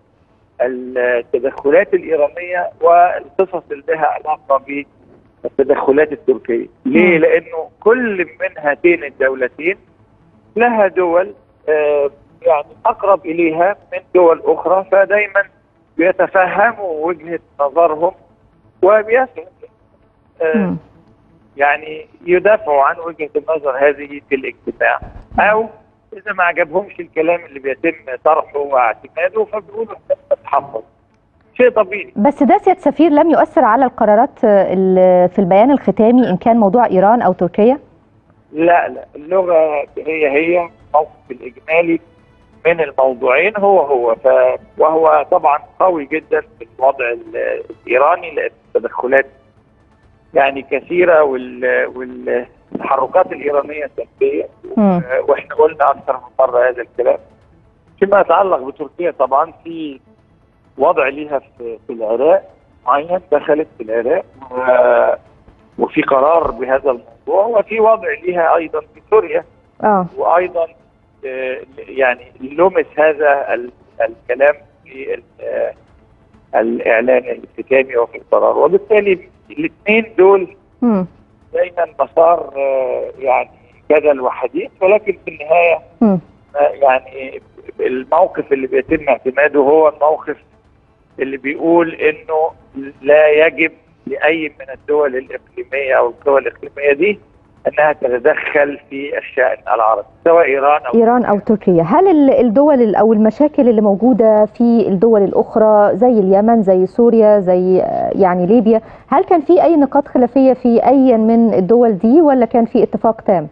التدخلات الايرانيه والقصص اللي لها علاقه بالتدخلات التركيه، ليه؟ مم. لانه كل من هاتين الدولتين لها دول آه، يعني اقرب اليها من دول اخرى فدايما بيتفهموا وجهه نظرهم وبيسعوا آه، مم. يعني يدافعوا عن وجهه النظر هذه في الاجتماع او اذا ما عجبهمش الكلام اللي بيتم طرحه واعتماده فبيقولوا احنا بنتحفظ شيء طبيعي بس ده سياده سفير لم يؤثر على القرارات آه، ال- في البيان الختامي ان كان موضوع ايران او تركيا لا لا اللغه هي هي الموقف الاجمالي من الموضوعين هو هو ف وهو طبعا قوي جدا في الوضع ال- الايراني لان التدخلات يعني كثيره وال والتحركات الايرانيه سلبيه مم. آه، واحنا قلنا اكثر من مره هذا الكلام فيما يتعلق بتركيا طبعا في وضع ليها في, في العراق معين دخلت في العراق و- وفي قرار بهذا الموضوع وفي وضع ليها ايضا في سوريا اه وايضا آه، يعني لمس هذا ال- الكلام في ال- آه، الاعلان الختامي وفي القرار وبالتالي الاثنين دول مم. دايما مسار آه، يعني جدل وحديث ولكن في النهايه مم. آه، يعني الموقف اللي بيتم اعتماده هو الموقف اللي بيقول انه لا يجب لاي من الدول الاقليميه او القوى الاقليميه دي انها تتدخل في الشان العربي سواء ايران او ايران او تركيا هل ال- الدول ال- او المشاكل اللي موجوده في الدول الاخرى زي اليمن زي سوريا زي آه، يعني ليبيا هل كان في اي نقاط خلافيه في اي من الدول دي ولا كان في اتفاق تام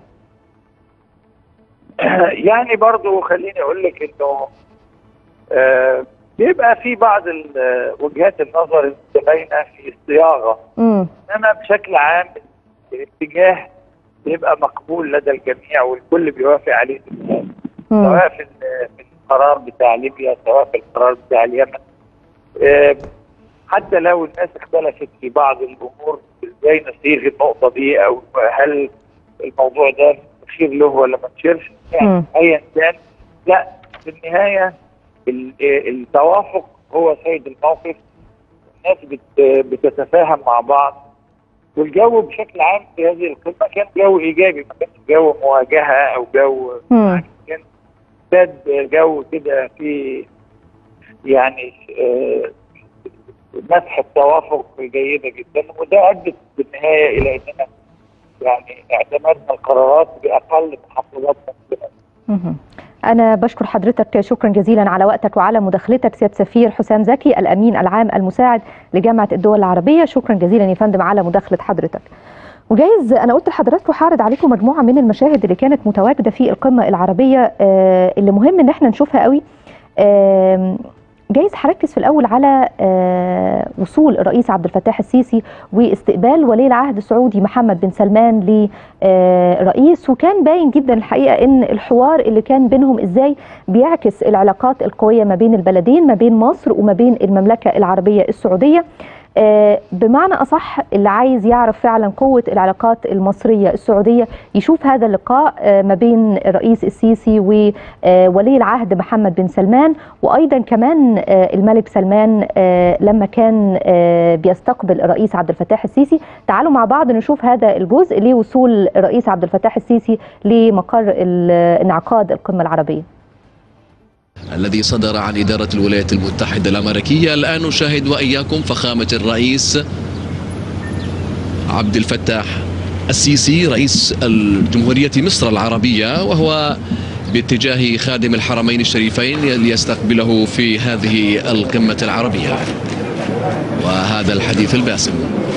يعني برضو خليني اقول لك انه آه، بيبقى في بعض ال- وجهات النظر المتباينه في الصياغه امم انما بشكل عام الاتجاه بيبقى مقبول لدى الجميع والكل بيوافق عليه في النهاية. سواء في ال- في القرار بتاع ليبيا سواء في القرار بتاع اليمن آه، حتى لو الناس اختلفت في بعض الامور ازاي نصيغ النقطه دي او هل الموضوع ده نشير له ولا ما نشيرش يعني مم. ايا كان لا في النهايه ال- آه، التوافق هو سيد الموقف الناس بت- بتتفاهم مع بعض والجو بشكل عام في هذه القمه كان جو ايجابي ما كانش جو مواجهه او جو مم. كان ابتد جو كده في يعني آه، مسح التوافق جيده جدا وده ادت بالنهايه الى اننا يعني اعتمدنا القرارات باقل محفظات ممكنه مهم. أنا بشكر حضرتك شكرا جزيلا على وقتك وعلى مداخلتك سيادة سفير حسام زكي الأمين العام المساعد لجامعة الدول العربية شكرا جزيلا يا فندم على مداخلة حضرتك وجايز أنا قلت لحضراتكم هعرض عليكم مجموعة من المشاهد اللي كانت متواجدة في القمة العربية آه، اللي مهم إن احنا نشوفها قوي آم، جايز هركز في الأول على آه، وصول الرئيس عبد الفتاح السيسي واستقبال ولي العهد السعودي محمد بن سلمان لرئيس وكان باين جدا الحقيقة إن الحوار اللي كان بينهم إزاي بيعكس العلاقات القوية ما بين البلدين ما بين مصر وما بين المملكة العربية السعودية آه، بمعنى أصح اللي عايز يعرف فعلا قوة العلاقات المصرية السعودية يشوف هذا اللقاء آه، ما بين الرئيس السيسي وولي العهد محمد بن سلمان وأيضا كمان آه، الملك سلمان آه، لما كان آه، بيستقبل الرئيس عبد الفتاح السيسي تعالوا مع بعض نشوف هذا الجزء لوصول الرئيس عبد الفتاح السيسي لمقر ال- انعقاد القمة العربية الذي صدر عن إدارة الولايات المتحدة الأمريكية الآن نشاهد وإياكم فخامة الرئيس عبد الفتاح السيسي رئيس الجمهورية مصر العربية وهو باتجاه خادم الحرمين الشريفين ليستقبله في هذه القمة العربية وهذا الحديث الباسم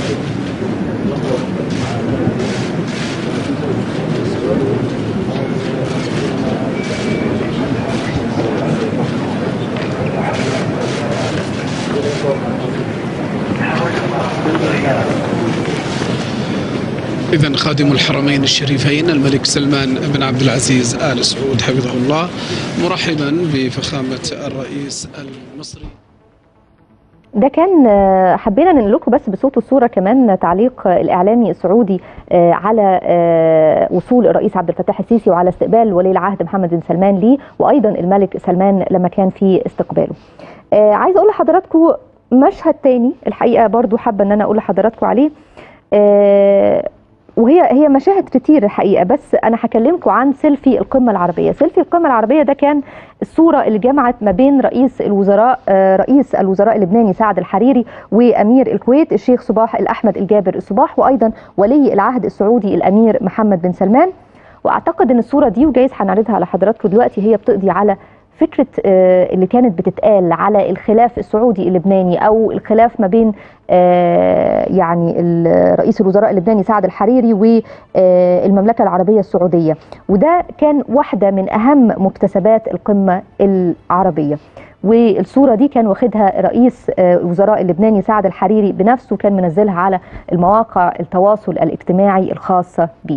إذا خادم الحرمين الشريفين الملك سلمان بن عبد العزيز آل سعود حفظه الله مرحبا بفخامة الرئيس المصري ده كان آه، حبينا ننقل لكم بس بصوت وصوره كمان تعليق آه، الاعلامي السعودي آه، على آه، وصول الرئيس عبد الفتاح السيسي وعلى استقبال ولي العهد محمد بن سلمان ليه وايضا الملك سلمان لما كان في استقباله. آه، عايزه اقول لحضراتكم مشهد تاني الحقيقه برضو حابه ان انا اقول لحضراتكم عليه آه، وهي هي مشاهد كتير الحقيقه بس انا هكلمكم عن سيلفي القمه العربيه، سيلفي القمه العربيه ده كان الصوره اللي جمعت ما بين رئيس الوزراء آه، رئيس الوزراء اللبناني سعد الحريري وامير الكويت الشيخ صباح الاحمد الجابر الصباح وايضا ولي العهد السعودي الامير محمد بن سلمان واعتقد ان الصوره دي وجايز هنعرضها على حضراتكم دلوقتي هي بتقضي على فكره آه، اللي كانت بتتقال على الخلاف السعودي اللبناني او الخلاف ما بين آه، يعني ال- رئيس الوزراء اللبناني سعد الحريري والمملكه العربيه السعوديه وده كان واحده من اهم مكتسبات القمه العربيه والصوره دي كان واخدها رئيس آه، الوزراء اللبناني سعد الحريري بنفسه كان منزلها على المواقع التواصل الاجتماعي الخاصه بيه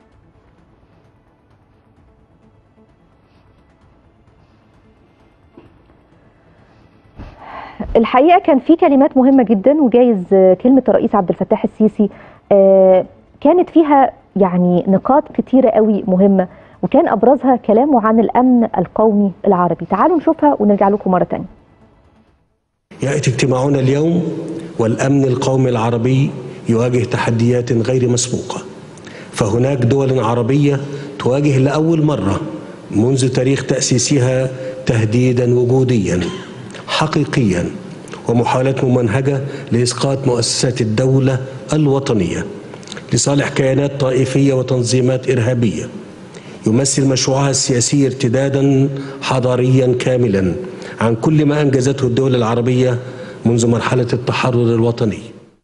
الحقيقه كان في كلمات مهمه جدا وجايز آه، كلمه الرئيس عبد الفتاح السيسي آه، كانت فيها يعني نقاط كتيره قوي مهمه وكان ابرزها كلامه عن الامن القومي العربي تعالوا نشوفها ونرجع لكم مره تانية ياتي اجتماعنا اليوم والامن القومي العربي يواجه تحديات غير مسبوقه فهناك دول عربيه تواجه لاول مره منذ تاريخ تاسيسها تهديدا وجوديا حقيقيا ومحاولات ممنهجه لاسقاط مؤسسات الدوله الوطنيه لصالح كيانات طائفيه وتنظيمات ارهابيه يمثل مشروعها السياسي ارتدادا حضاريا كاملا عن كل ما انجزته الدول العربيه منذ مرحله التحرر الوطني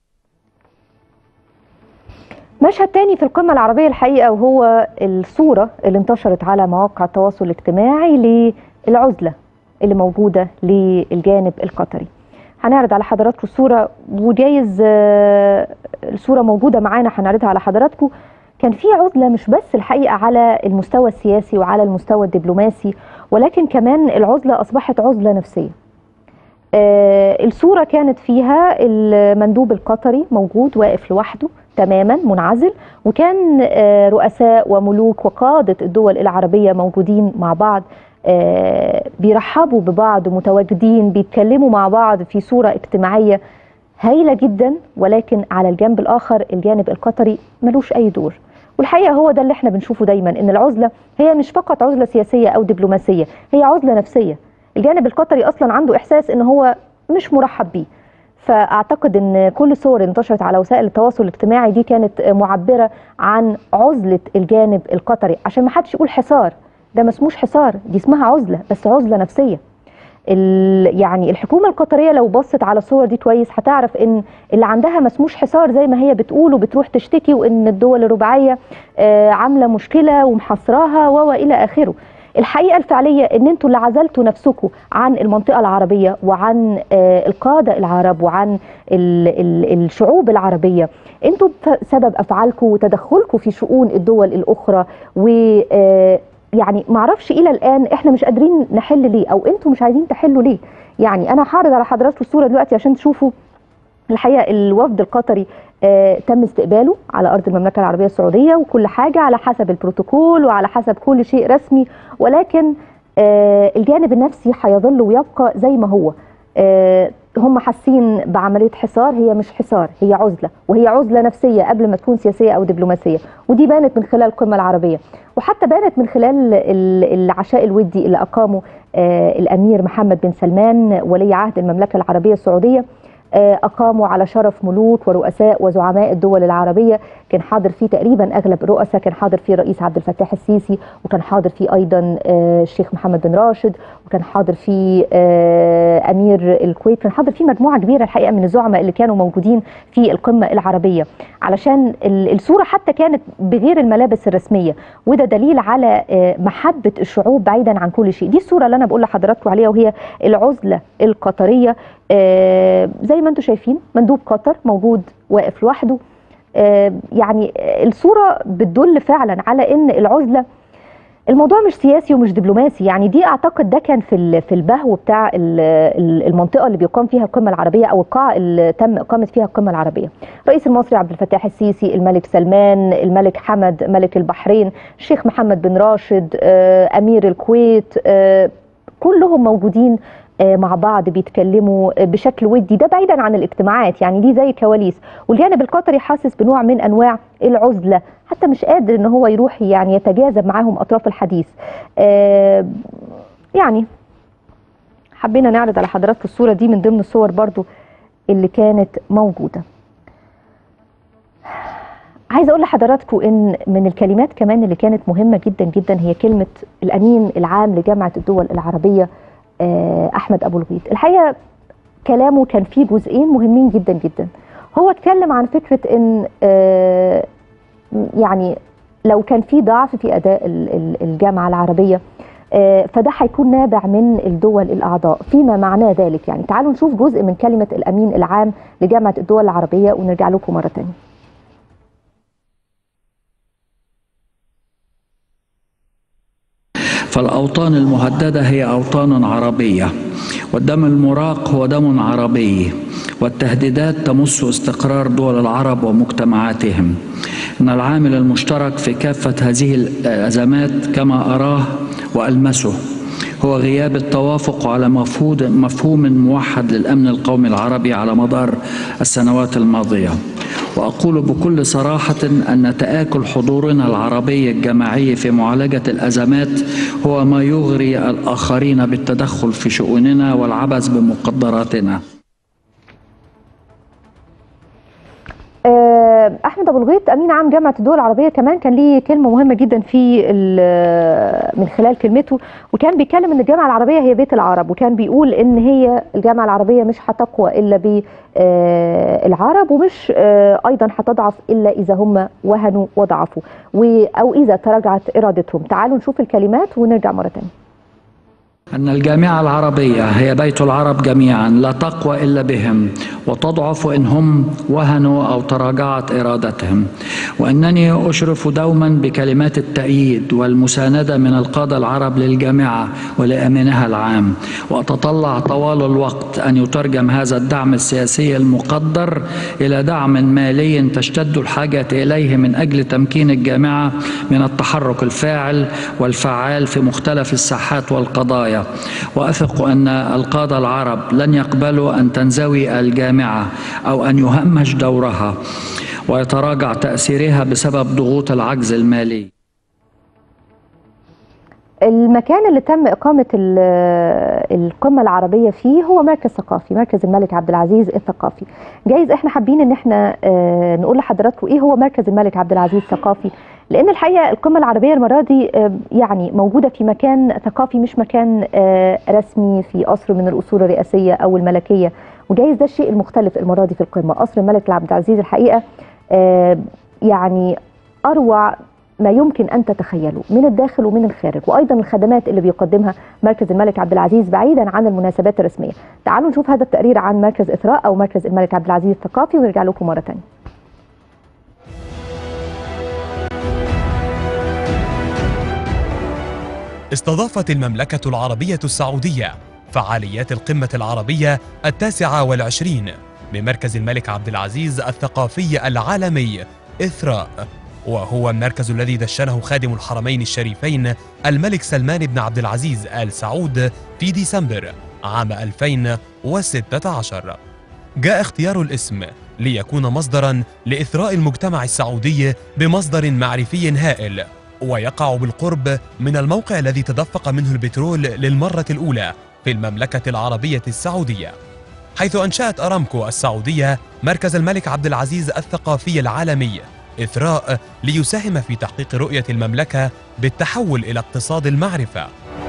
مشهد تاني في القمة العربية الحقيقة وهو الصورة اللي انتشرت على مواقع التواصل الاجتماعي للعزلة اللي موجودة للجانب القطري هنعرض على حضراتكم الصورة وجايز آه، الصورة موجودة معانا هنعرضها على حضراتكم كان في عزلة مش بس الحقيقة على المستوى السياسي وعلى المستوى الدبلوماسي ولكن كمان العزلة أصبحت عزلة نفسية آه، الصورة كانت فيها المندوب القطري موجود واقف لوحده تماما منعزل وكان آه، رؤساء وملوك وقادة الدول العربية موجودين مع بعض آه، بيرحبوا ببعض متواجدين بيتكلموا مع بعض في صورة اجتماعية هايلة جدا ولكن على الجنب الآخر الجانب القطري ملوش أي دور والحقيقة هو ده اللي احنا بنشوفه دايما ان العزلة هي مش فقط عزلة سياسية أو دبلوماسية هي عزلة نفسية الجانب القطري أصلا عنده إحساس ان هو مش مرحب بيه فاعتقد ان كل الصور اللي انتشرت على وسائل التواصل الاجتماعي دي كانت معبره عن عزله الجانب القطري عشان ما حدش يقول حصار ده ما اسموش حصار دي اسمها عزله بس عزله نفسيه ال- يعني الحكومه القطريه لو بصت على الصور دي كويس هتعرف ان اللي عندها ما اسموش حصار زي ما هي بتقول وبتروح تشتكي وان الدول الرباعيه آه، عامله مشكله ومحاصراها و الى اخره الحقيقه الفعليه ان انتوا اللي عزلتوا نفسكم عن المنطقه العربيه وعن آه، القاده العرب وعن ال- ال- الشعوب العربيه انتوا بسبب افعالكم وتدخلكم في شؤون الدول الاخرى و آه، يعني معرفش الى الان احنا مش قادرين نحل ليه او انتوا مش عايزين تحلوا ليه يعني انا هعرض على حضراتكم الصوره دلوقتي عشان تشوفوا الحقيقه الوفد القطري آه تم استقباله على ارض المملكه العربيه السعوديه وكل حاجه على حسب البروتوكول وعلى حسب كل شيء رسمي ولكن آه الجانب النفسي هيظل ويبقى زي ما هو آه هم حاسين بعمليه حصار هي مش حصار هي عزله وهي عزله نفسيه قبل ما تكون سياسيه او دبلوماسيه ودي بانت من خلال القمه العربيه وحتى بانت من خلال ال- العشاء الودي اللي اقامه آه الامير محمد بن سلمان ولي عهد المملكه العربيه السعوديه آه، أقاموا على شرف ملوك ورؤساء وزعماء الدول العربية كان حاضر فيه تقريبا أغلب الرؤساء كان حاضر فيه الرئيس عبد الفتاح السيسي وكان حاضر فيه أيضا آه، الشيخ محمد بن راشد وكان حاضر فيه آه، أمير الكويت كان حاضر فيه مجموعة كبيرة الحقيقة من الزعماء اللي كانوا موجودين في القمة العربية علشان ال- الصورة حتى كانت بغير الملابس الرسمية وده دليل على آه، محبة الشعوب بعيدا عن كل شيء دي الصورة اللي أنا بقول لحضراتكم عليها وهي العزلة القطرية آه، زي ما انتم شايفين مندوب قطر موجود واقف لوحده آه، يعني الصورة بتدل فعلا على ان العزلة الموضوع مش سياسي ومش دبلوماسي يعني دي اعتقد ده كان في ال- في البهو بتاع ال- ال- المنطقه اللي بيقام فيها القمه العربيه او القاعه اللي تم اقامه فيها القمه العربيه. الرئيس المصري عبد الفتاح السيسي، الملك سلمان، الملك حمد ملك البحرين، الشيخ محمد بن راشد، آه، امير الكويت، آه، كلهم موجودين آه، مع بعض بيتكلموا آه، بشكل ودي ده بعيدا عن الاجتماعات يعني دي زي كواليس والجانب القطري حاسس بنوع من انواع العزله حتى مش قادر ان هو يروح يعني يتجاذب معاهم اطراف الحديث آه، يعني حبينا نعرض على حضراتكم الصوره دي من ضمن الصور برضو اللي كانت موجوده عايزه اقول لحضراتكم ان من الكلمات كمان اللي كانت مهمه جدا جدا هي كلمه الامين العام لجامعه الدول العربيه آه، احمد ابو الغيط الحقيقه كلامه كان فيه جزئين مهمين جدا جدا هو اتكلم عن فكره ان آه، يعني لو كان في ضعف في اداء ال- ال- الجامعه العربيه آه، فده هيكون نابع من الدول الاعضاء فيما معناه ذلك يعني تعالوا نشوف جزء من كلمه الامين العام لجامعه الدول العربيه ونرجع لكم مره ثانيه فالأوطان المهددة هي أوطان عربية والدم المراق هو دم عربي والتهديدات تمس استقرار دول العرب ومجتمعاتهم إن العامل المشترك في كافة هذه الأزمات كما أراه وألمسه هو غياب التوافق على مفهود- مفهوم موحد للأمن القومي العربي على مدار السنوات الماضية وأقول بكل صراحة أن تآكل حضورنا العربي الجماعي في معالجة الأزمات هو ما يغري الآخرين بالتدخل في شؤوننا والعبث بمقدراتنا آه، احمد ابو الغيط امين عام جامعه الدول العربيه كمان كان ليه كلمه مهمه جدا في ال- من خلال كلمته وكان بيتكلم ان الجامعه العربيه هي بيت العرب وكان بيقول ان هي الجامعه العربيه مش هتقوى الا بالعرب ومش آه، ايضا هتضعف الا اذا هم وهنوا وضعفوا و- او اذا تراجعت ارادتهم تعالوا نشوف الكلمات ونرجع مره ثانيه أن الجامعة العربية هي بيت العرب جميعا لا تقوى إلا بهم وتضعف إن هم وهنوا أو تراجعت إرادتهم وأنني أشرف دوما بكلمات التأييد والمساندة من القادة العرب للجامعة ولأمينها العام وأتطلع طوال الوقت أن يترجم هذا الدعم السياسي المقدر إلى دعم مالي تشتد الحاجة إليه من أجل تمكين الجامعة من التحرك الفاعل والفعال في مختلف الساحات والقضايا وأثق أن القادة العرب لن يقبلوا أن تنزوي الجامعة أو أن يهمش دورها ويتراجع تأثيرها بسبب ضغوط العجز المالي المكان اللي تم إقامة ال- القمة العربية فيه هو مركز ثقافي مركز الملك عبد العزيز الثقافي جايز احنا حابين ان احنا آه، نقول لحضراتكم ايه هو مركز الملك عبد العزيز الثقافي لان الحقيقة القمة العربية المرة دي آه، يعني موجودة في مكان ثقافي مش مكان آه، رسمي في قصر من القصور الرئاسية او الملكية وجايز ده الشيء المختلف المرة دي في القمة قصر الملك عبد العزيز الحقيقة آه، يعني اروع ما يمكن ان تتخيلوا من الداخل ومن الخارج وايضا الخدمات اللي بيقدمها مركز الملك عبد العزيز بعيدا عن المناسبات الرسميه. تعالوا نشوف هذا التقرير عن مركز اثراء او مركز الملك عبد العزيز الثقافي ونرجع لكم مره ثانيه. استضافت المملكة العربية السعودية فعاليات القمة العربية التاسعة والعشرين بمركز الملك عبد العزيز الثقافي العالمي إثراء وهو المركز الذي دشنه خادم الحرمين الشريفين الملك سلمان بن عبد العزيز آل سعود في ديسمبر عام 2016 جاء اختيار الاسم ليكون مصدرا لإثراء المجتمع السعودي بمصدر معرفي هائل ويقع بالقرب من الموقع الذي تدفق منه البترول للمرة الأولى في المملكة العربية السعودية حيث أنشأت أرامكو السعودية مركز الملك عبد العزيز الثقافي العالمي إثراء ليساهم في تحقيق رؤية المملكة بالتحول إلى اقتصاد المعرفة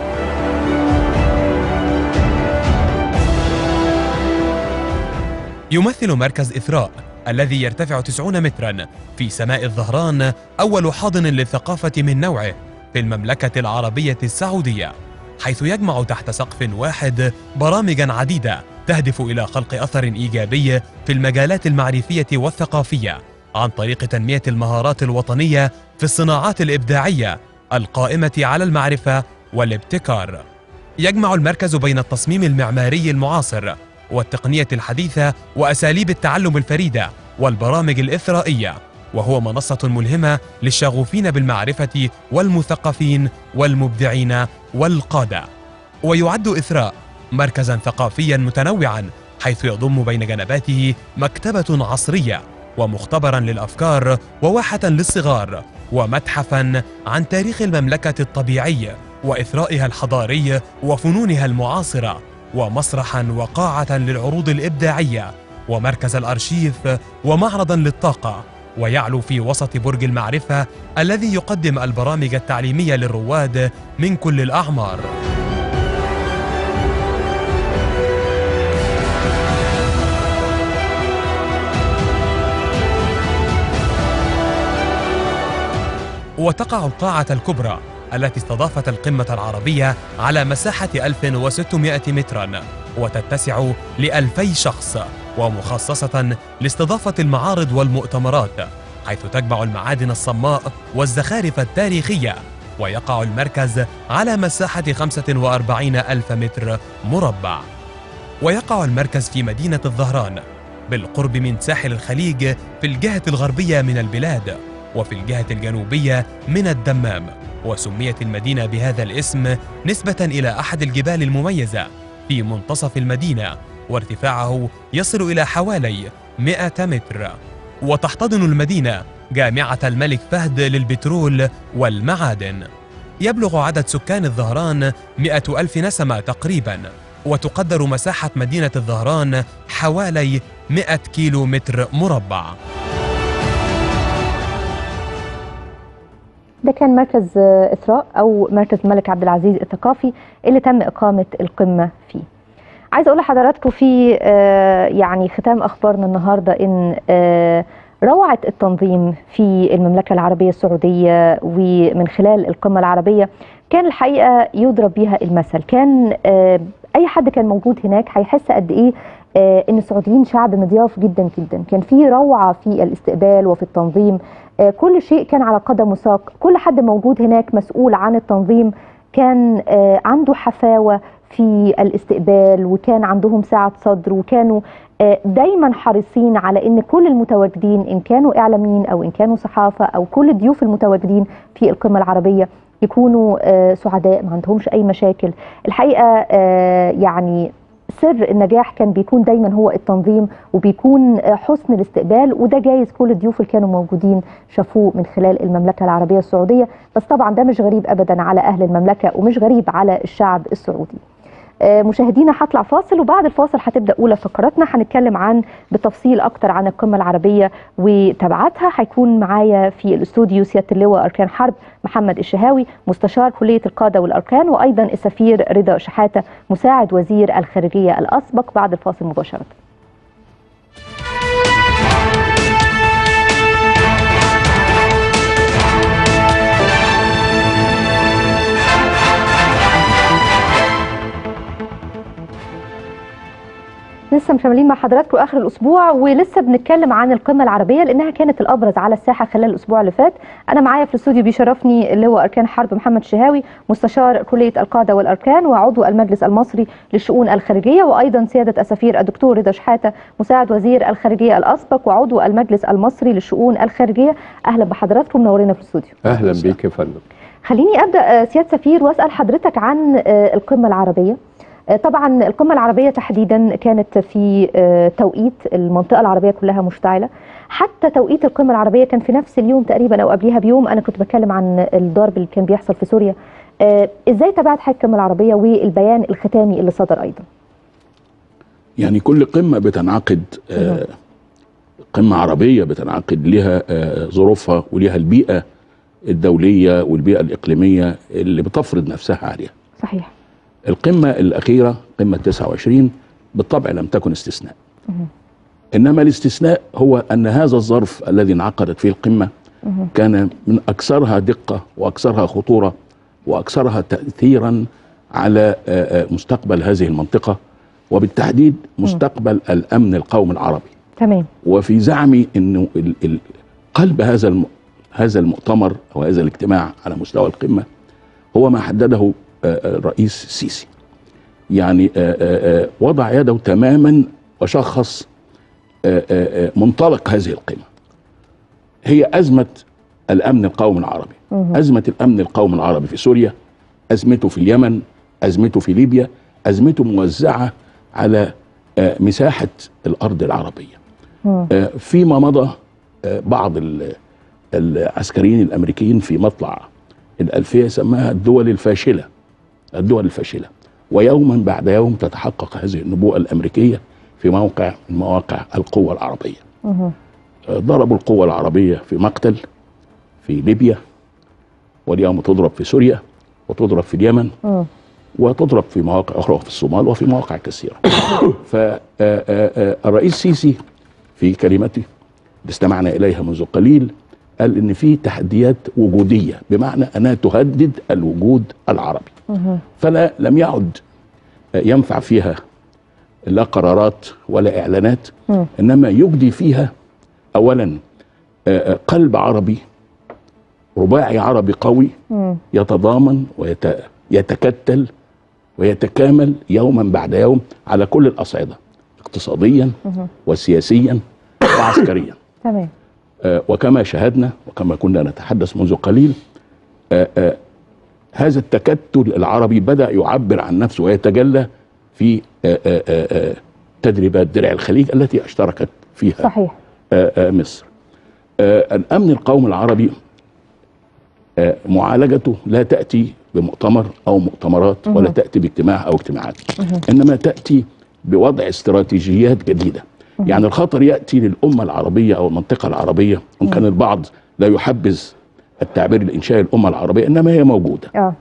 يمثل مركز إثراء الذي يرتفع 90 مترا في سماء الظهران أول حاضن للثقافة من نوعه في المملكة العربية السعودية حيث يجمع تحت سقف واحد برامجا عديدة تهدف إلى خلق أثر إيجابي في المجالات المعرفية والثقافية عن طريق تنمية المهارات الوطنية في الصناعات الإبداعية القائمة على المعرفة والابتكار يجمع المركز بين التصميم المعماري المعاصر والتقنية الحديثة وأساليب التعلم الفريدة والبرامج الإثرائية وهو منصة ملهمة للشغوفين بالمعرفة والمثقفين والمبدعين والقادة ويعد إثراء مركزا ثقافيا متنوعا حيث يضم بين جنباته مكتبة عصرية ومختبرا للأفكار وواحة للصغار ومتحفا عن تاريخ المملكة الطبيعي وإثرائها الحضاري وفنونها المعاصرة ومسرحا وقاعة للعروض الإبداعية ومركز الأرشيف ومعرضا للطاقة ويعلو في وسط برج المعرفة الذي يقدم البرامج التعليمية للرواد من كل الأعمار وتقع القاعة الكبرى التي استضافت القمة العربية على مساحة 1600 مترا وتتسع لألفي شخص ومخصصة لاستضافة المعارض والمؤتمرات حيث تجمع المعادن الصماء والزخارف التاريخية ويقع المركز على مساحة 45 ألف متر مربع ويقع المركز في مدينة الظهران بالقرب من ساحل الخليج في الجهة الغربية من البلاد وفي الجهة الجنوبية من الدمام وسميت المدينة بهذا الاسم نسبة إلى أحد الجبال المميزة في منتصف المدينة وارتفاعه يصل إلى حوالي 100 متر وتحتضن المدينة جامعة الملك فهد للبترول والمعادن يبلغ عدد سكان الظهران 100 ألف نسمة تقريبا وتقدر مساحة مدينة الظهران حوالي 100 كيلو متر مربع ده كان مركز إثراء أو مركز الملك عبد العزيز الثقافي اللي تم إقامة القمة فيه عايزة أقول لحضراتكم في آه يعني ختام أخبارنا النهاردة إن آه روعة التنظيم في المملكة العربية السعودية ومن خلال القمة العربية كان الحقيقة يضرب بيها المثل كان آه أي حد كان موجود هناك هيحس قد إيه آه ان السعوديين شعب مضياف جدا جدا كان في روعه في الاستقبال وفي التنظيم آه كل شيء كان على قدم وساق كل حد موجود هناك مسؤول عن التنظيم كان آه عنده حفاوه في الاستقبال وكان عندهم سعه صدر وكانوا دايما حريصين على ان كل المتواجدين ان كانوا اعلاميين او ان كانوا صحافه او كل الضيوف المتواجدين في القمه العربيه يكونوا سعداء ما عندهمش اي مشاكل الحقيقه يعني سر النجاح كان بيكون دايما هو التنظيم وبيكون حسن الاستقبال وده جايز كل الضيوف اللي كانوا موجودين شافوه من خلال المملكه العربيه السعوديه بس طبعا ده مش غريب ابدا على اهل المملكه ومش غريب على الشعب السعودي مشاهدينا هطلع فاصل وبعد الفاصل هتبدا اولى فقراتنا هنتكلم عن بالتفصيل اكتر عن القمه العربيه وتبعاتها هيكون معايا في الاستوديو سياده اللواء اركان حرب محمد الشهاوي مستشار كليه القاده والاركان وايضا السفير رضا شحاته مساعد وزير الخارجيه الاسبق بعد الفاصل مباشره لسه مكملين مع حضراتكم اخر الاسبوع ولسه بنتكلم عن القمه العربيه لانها كانت الابرز على الساحه خلال الاسبوع اللي فات انا معايا في الاستوديو بيشرفني اللي هو اركان حرب محمد شهاوي مستشار كليه القاده والاركان وعضو المجلس المصري للشؤون الخارجيه وايضا سياده السفير الدكتور رضا شحاته مساعد وزير الخارجيه الاسبق وعضو المجلس المصري للشؤون الخارجيه اهلا بحضراتكم منورينا في الاستوديو اهلا بيك يا فندم خليني ابدا سياده سفير واسال حضرتك عن القمه العربيه طبعا القمة العربية تحديدا كانت في توقيت المنطقة العربية كلها مشتعلة حتى توقيت القمة العربية كان في نفس اليوم تقريبا أو قبلها بيوم أنا كنت بتكلم عن الضرب اللي كان بيحصل في سوريا إزاي تابعت حضرتك القمة العربية والبيان الختامي اللي صدر أيضا يعني كل قمه بتنعقد آه، قمه عربيه بتنعقد لها آه، ظروفها ولها البيئه الدوليه والبيئه الاقليميه اللي بتفرض نفسها عليها صحيح القمه الاخيره قمه 29 بالطبع لم تكن استثناء انما الاستثناء هو ان هذا الظرف الذي انعقدت فيه القمه كان من اكثرها دقه واكثرها خطوره واكثرها تاثيرا على آه، آه، مستقبل هذه المنطقه وبالتحديد مستقبل الامن القومي العربي تمام وفي زعمي انه ال- ال- قلب هذا الم هذا المؤتمر او هذا الاجتماع على مستوى القمه هو ما حدده آه، آه، الرئيس السيسي يعني آه، آه، آه، وضع يده تماما وشخص آه، آه، آه، منطلق هذه القمه هي ازمه الامن القومي العربي ازمه الامن القومي العربي في سوريا ازمته في اليمن ازمته في ليبيا ازمته موزعه على آه، مساحه الارض العربيه آه، فيما مضى آه، بعض ال- العسكريين الامريكيين في مطلع الالفيه سماها الدول الفاشله الدول الفاشله ويوما بعد يوم تتحقق هذه النبوءه الامريكيه في موقع من مواقع القوه العربيه مهم. آه، ضربوا القوه العربيه في مقتل في ليبيا واليوم تضرب في سوريا وتضرب في اليمن مم. وتضرب في مواقع اخرى في الصومال وفي مواقع كثيره. فالرئيس السيسي في كلمته اللي استمعنا اليها منذ قليل قال ان في تحديات وجوديه بمعنى انها تهدد الوجود العربي. مهم. فلا لم يعد ينفع فيها لا قرارات ولا اعلانات مم. انما يجدي فيها اولا آه، آه، قلب عربي رباعي عربي قوي مم. يتضامن ويتكتل ويتكامل يوما بعد يوم على كل الاصعده اقتصاديا مهم. وسياسيا وعسكريا تمام آه، وكما شاهدنا وكما كنا نتحدث منذ قليل آه، آه، هذا التكتل العربي بدا يعبر عن نفسه ويتجلى في آه، آه، آه، آه، تدريبات درع الخليج التي اشتركت فيها صحيح آه، آه، مصر آه، الامن القومي العربي آه، معالجته لا تاتي بمؤتمر او مؤتمرات ولا مهم. تاتي باجتماع او اجتماعات مهم. انما تاتي بوضع استراتيجيات جديده يعني الخطر ياتي للامه العربيه او المنطقه العربيه وان كان البعض لا يحبذ التعبير الانشائي الامه العربيه انما هي موجوده اه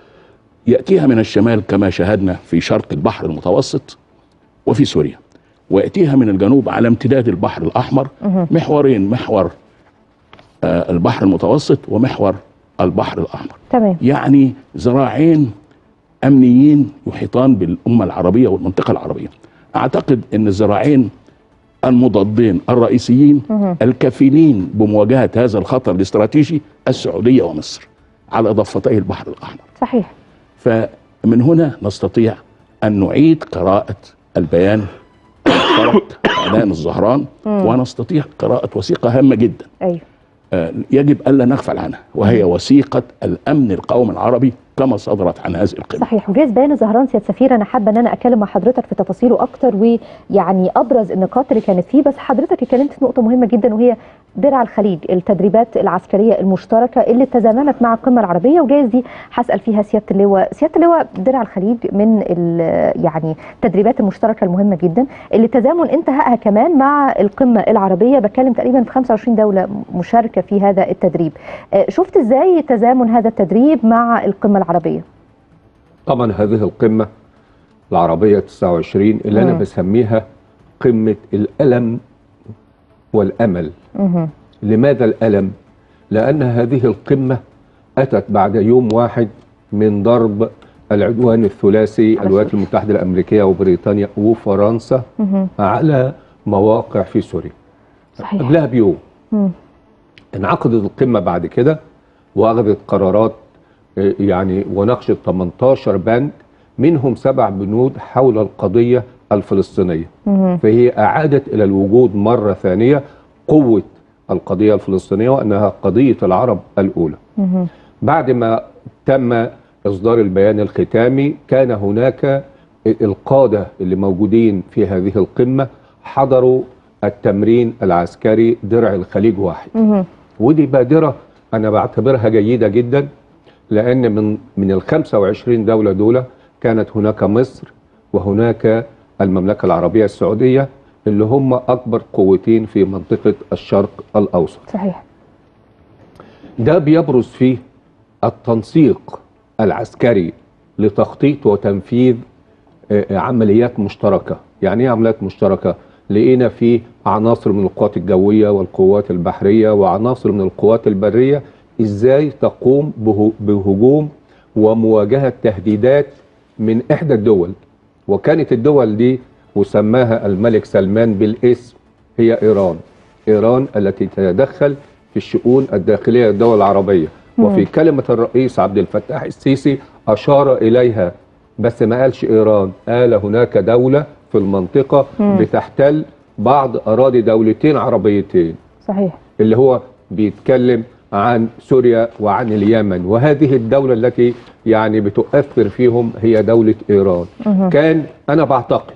ياتيها من الشمال كما شاهدنا في شرق البحر المتوسط وفي سوريا وياتيها من الجنوب على امتداد البحر الاحمر مهم. محورين محور آه، البحر المتوسط ومحور البحر الاحمر تمام يعني ذراعين امنيين يحيطان بالامه العربيه والمنطقه العربيه اعتقد ان الذراعين المضادين الرئيسيين مهم. الكفيلين بمواجهه هذا الخطر الاستراتيجي السعوديه ومصر على ضفتي البحر الاحمر صحيح فمن هنا نستطيع ان نعيد قراءه البيان المشترك اعلان الزهران مم. ونستطيع قراءه وثيقه هامه جدا ايوه آه، يجب الا نغفل عنها وهي وثيقه الامن القومي العربي كما صدرت عن هذه القمه صحيح وجاز بيان الزهران سياده سفير انا حابه ان انا اتكلم مع حضرتك في تفاصيله اكتر ويعني ابرز النقاط اللي كانت فيه بس حضرتك اتكلمت في نقطه مهمه جدا وهي درع الخليج التدريبات العسكريه المشتركه اللي تزامنت مع القمه العربيه وجايز دي هسال فيها سياده اللواء سياده اللواء درع الخليج من ال- يعني التدريبات المشتركه المهمه جدا اللي تزامن انتهائها كمان مع القمه العربيه بتكلم تقريبا في 25 دوله مشاركه في هذا التدريب آه، شفت ازاي تزامن هذا التدريب مع القمه العربيه طبعا هذه القمة العربية 29 اللي أنا مم. بسميها قمة الألم والأمل مهم. لماذا الألم؟ لأن هذه القمة أتت بعد يوم واحد من ضرب العدوان الثلاثي على الولايات سوريا. المتحدة الأمريكية وبريطانيا وفرنسا مهم. على مواقع في سوريا صحيح قبلها بيوم مم. انعقدت القمة بعد كده وأخذت قرارات آه، يعني وناقشت 18 بند منهم سبع بنود حول القضية الفلسطينية مهم. فهي أعادت إلى الوجود مرة ثانية قوة القضية الفلسطينية وأنها قضية العرب الأولى مهم. بعد ما تم إصدار البيان الختامي كان هناك القادة اللي موجودين في هذه القمة حضروا التمرين العسكري درع الخليج واحد مهم. ودي بادرة أنا بعتبرها جيدة جدا لأن من من ال 25 دولة دول كانت هناك مصر وهناك المملكة العربية السعودية اللي هم أكبر قوتين في منطقة الشرق الأوسط صحيح ده بيبرز فيه التنسيق العسكري لتخطيط وتنفيذ آه، عمليات مشتركة يعني ايه عمليات مشتركة لقينا فيه عناصر من القوات الجوية والقوات البحرية وعناصر من القوات البرية ازاي تقوم به- بهجوم ومواجهة تهديدات من احدى الدول وكانت الدول دي وسماها الملك سلمان بالاسم هي ايران ايران التي تتدخل في الشؤون الداخليه للدول العربيه وفي كلمه الرئيس عبد الفتاح السيسي اشار اليها بس ما قالش ايران قال هناك دوله في المنطقه بتحتل بعض اراضي دولتين عربيتين صحيح اللي هو بيتكلم عن سوريا وعن اليمن وهذه الدولة التي يعني بتؤثر فيهم هي دولة إيران كان أنا بعتقد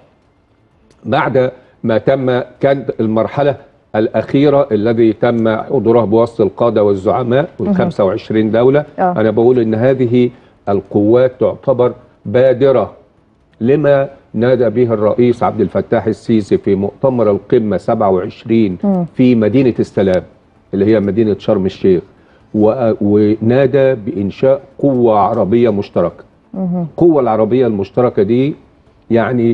بعد ما تم كانت المرحلة الأخيرة الذي تم حضورها بوسط القادة والزعماء وال 25 دولة آه. أنا بقول إن هذه القوات تعتبر بادرة لما نادى به الرئيس عبد الفتاح السيسي في مؤتمر القمة 27 في مدينة السلام اللي هي مدينة شرم الشيخ و- ونادى بإنشاء قوة عربية مشتركة القوة العربية المشتركة دي يعني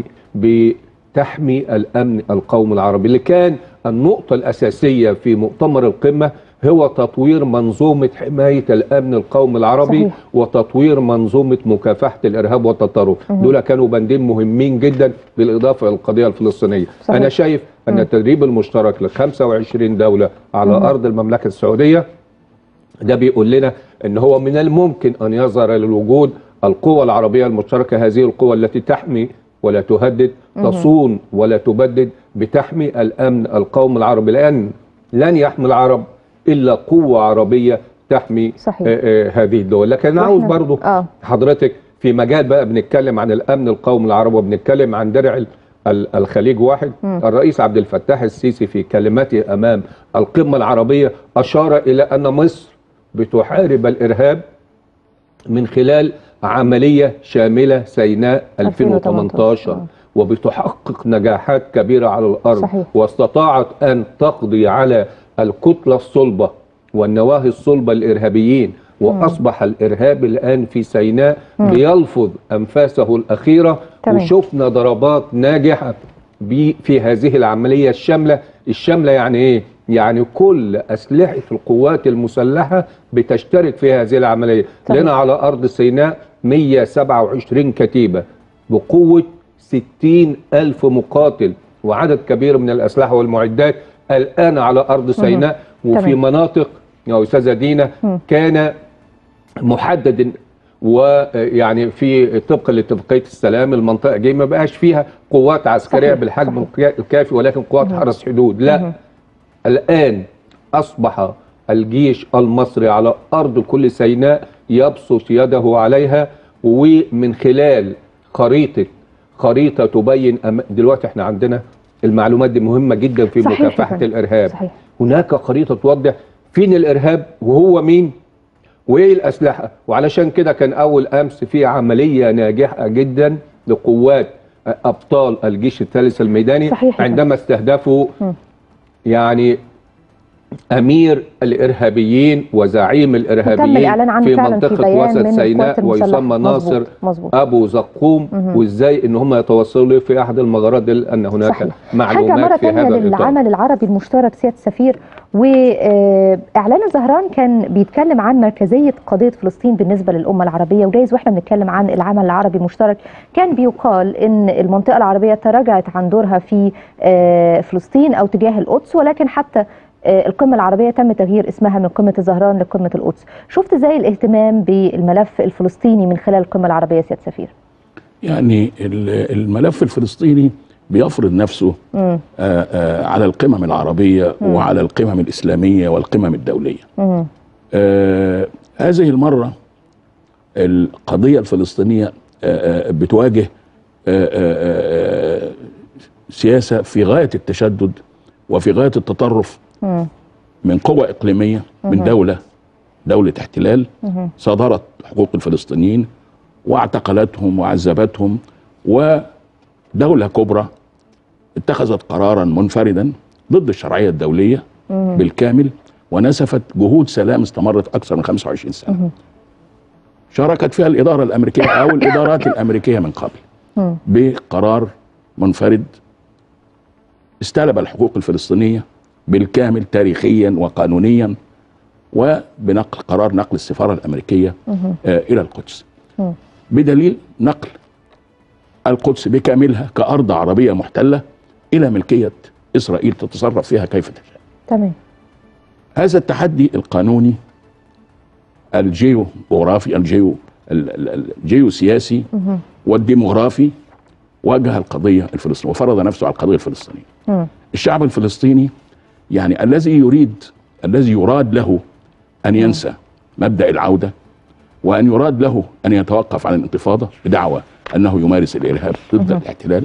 بتحمي الأمن القومي العربي اللي كان النقطة الأساسية في مؤتمر القمة هو تطوير منظومة حماية الأمن القومي العربي صحيح. وتطوير منظومة مكافحة الإرهاب والتطرف دول كانوا بندين مهمين جدا بالإضافة إلى القضية الفلسطينية صحيح. أنا شايف أن التدريب المشترك ل 25 دولة على أرض المملكة السعودية ده بيقول لنا ان هو من الممكن ان يظهر للوجود القوى العربيه المشتركه هذه القوى التي تحمي ولا تهدد تصون ولا تبدد بتحمي الامن القومي العربي لان لن يحمي العرب الا قوه عربيه تحمي صحيح. آه، آه، هذه الدول لكن انا عاوز وإحنا- برضو آه. حضرتك في مجال بقى بنتكلم عن الامن القومي العربي وبنتكلم عن درع ال- ال- الخليج واحد الرئيس عبد الفتاح السيسي في كلمته امام القمه العربيه اشار الى ان مصر بتحارب الارهاب من خلال عمليه شامله سيناء 2018 2018. وبتحقق نجاحات كبيره على الارض صحيح. واستطاعت ان تقضي على الكتله الصلبه والنواهي الصلبه الارهابيين واصبح الارهاب الان في سيناء بيلفظ انفاسه الاخيره تمام. وشفنا ضربات ناجحه بي- في هذه العمليه الشامله الشامله يعني ايه يعني كل اسلحه القوات المسلحه بتشترك في هذه العمليه تمام. لنا على ارض سيناء 127 كتيبه بقوه 60 ألف مقاتل وعدد كبير من الأسلحة والمعدات الآن على أرض سيناء وفي تمام. مناطق يا أستاذة دينا كان محدد ويعني في طبقا لاتفاقيه السلام المنطقه دي ما بقاش فيها قوات عسكريه صحيح، بالحجم الكافي ولكن قوات حرس حدود لا الان اصبح الجيش المصري على ارض كل سيناء يبسط يده عليها ومن خلال خريطه خريطه تبين أم... دلوقتي احنا عندنا المعلومات دي مهمه جدا في صحيح مكافحه فعلا. الارهاب صحيح. هناك خريطه توضح فين الارهاب وهو مين وايه الاسلحه وعلشان كده كان اول امس في عمليه ناجحه جدا لقوات ابطال الجيش الثالث الميداني صحيح. عندما استهدفوا يعني امير الارهابيين وزعيم وتم الارهابيين الإعلان عنه في فعلا في منطقه بيان وسط من سيناء القوات المسلحة. ويسمى ناصر مظبوط، مظبوط. ابو زقوم وازاي ان هم يتواصلوا في احد المغارات دي ان هناك صحيح. معلومات حاجة مرة في هذا تانية الاطار للعمل العربي المشترك سيادة السفير وإعلان الزهران كان بيتكلم عن مركزية قضية فلسطين بالنسبة للأمة العربية وجايز وإحنا بنتكلم عن العمل العربي المشترك كان بيقال إن المنطقة العربية تراجعت عن دورها في آه، فلسطين أو تجاه القدس ولكن حتى آه، القمة العربية تم تغيير اسمها من قمة الزهران لقمة القدس شفت ازاي الاهتمام بالملف الفلسطيني من خلال القمة العربية سيادة السفير يعني ال- الملف الفلسطيني بيفرض نفسه آه، آه، على القمم العربية وعلى القمم الإسلامية والقمم الدولية مم. آه، هذه المرة القضية الفلسطينية آه، آه، بتواجه آه، آه، آه، سياسة في غاية التشدد وفي غاية التطرف مم. من قوى إقليمية من دولة دولة احتلال صادرت حقوق الفلسطينيين واعتقلتهم وعذبتهم دوله كبرى اتخذت قرارا منفردا ضد الشرعيه الدوليه مم. بالكامل ونسفت جهود سلام استمرت اكثر من 25 سنه شاركت فيها الاداره الامريكيه او الادارات الامريكيه من قبل مم. بقرار منفرد استلب الحقوق الفلسطينيه بالكامل تاريخيا وقانونيا وبنقل قرار نقل السفاره الامريكيه مهم. آه الى القدس مم. بدليل نقل القدس بكاملها كارض عربيه محتله الى ملكيه اسرائيل تتصرف فيها كيف تشاء. تمام هذا التحدي القانوني الجيوغرافي الجيو ال- ال- الجيوسياسي مهم. والديموغرافي واجه القضيه الفلسطينيه وفرض نفسه على القضيه الفلسطينيه. مم. الشعب الفلسطيني يعني الذي يريد الذي يراد له ان ينسى مبدا العوده وان يراد له ان يتوقف عن الانتفاضه بدعوى انه يمارس الارهاب ضد مهم. الاحتلال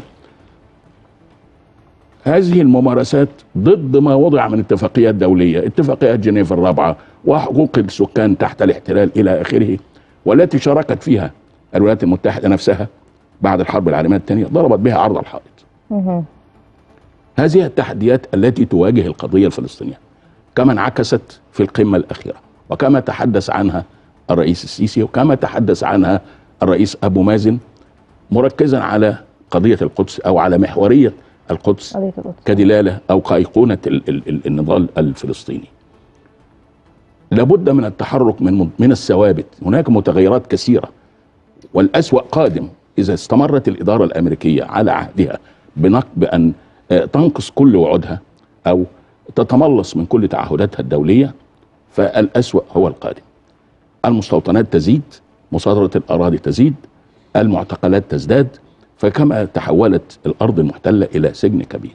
هذه الممارسات ضد ما وضع من اتفاقيات دوليه، اتفاقيات جنيف الرابعه وحقوق السكان تحت الاحتلال الى اخره والتي شاركت فيها الولايات المتحده نفسها بعد الحرب العالميه الثانيه ضربت بها عرض الحائط. مهم. هذه التحديات التي تواجه القضيه الفلسطينيه كما انعكست في القمه الاخيره وكما تحدث عنها الرئيس السيسي وكما تحدث عنها الرئيس ابو مازن مركزا على قضيه القدس او على محوريه القدس قضية القدس كدلاله او كايقونه ال- ال- ال- النضال الفلسطيني. لابد من التحرك من من الثوابت، هناك متغيرات كثيره والأسوأ قادم اذا استمرت الاداره الامريكيه على عهدها بنق بان آه، تنقص كل وعودها او تتملص من كل تعهداتها الدوليه فالأسوأ هو القادم. المستوطنات تزيد، مصادره الاراضي تزيد، المعتقلات تزداد، فكما تحولت الارض المحتله الى سجن كبير.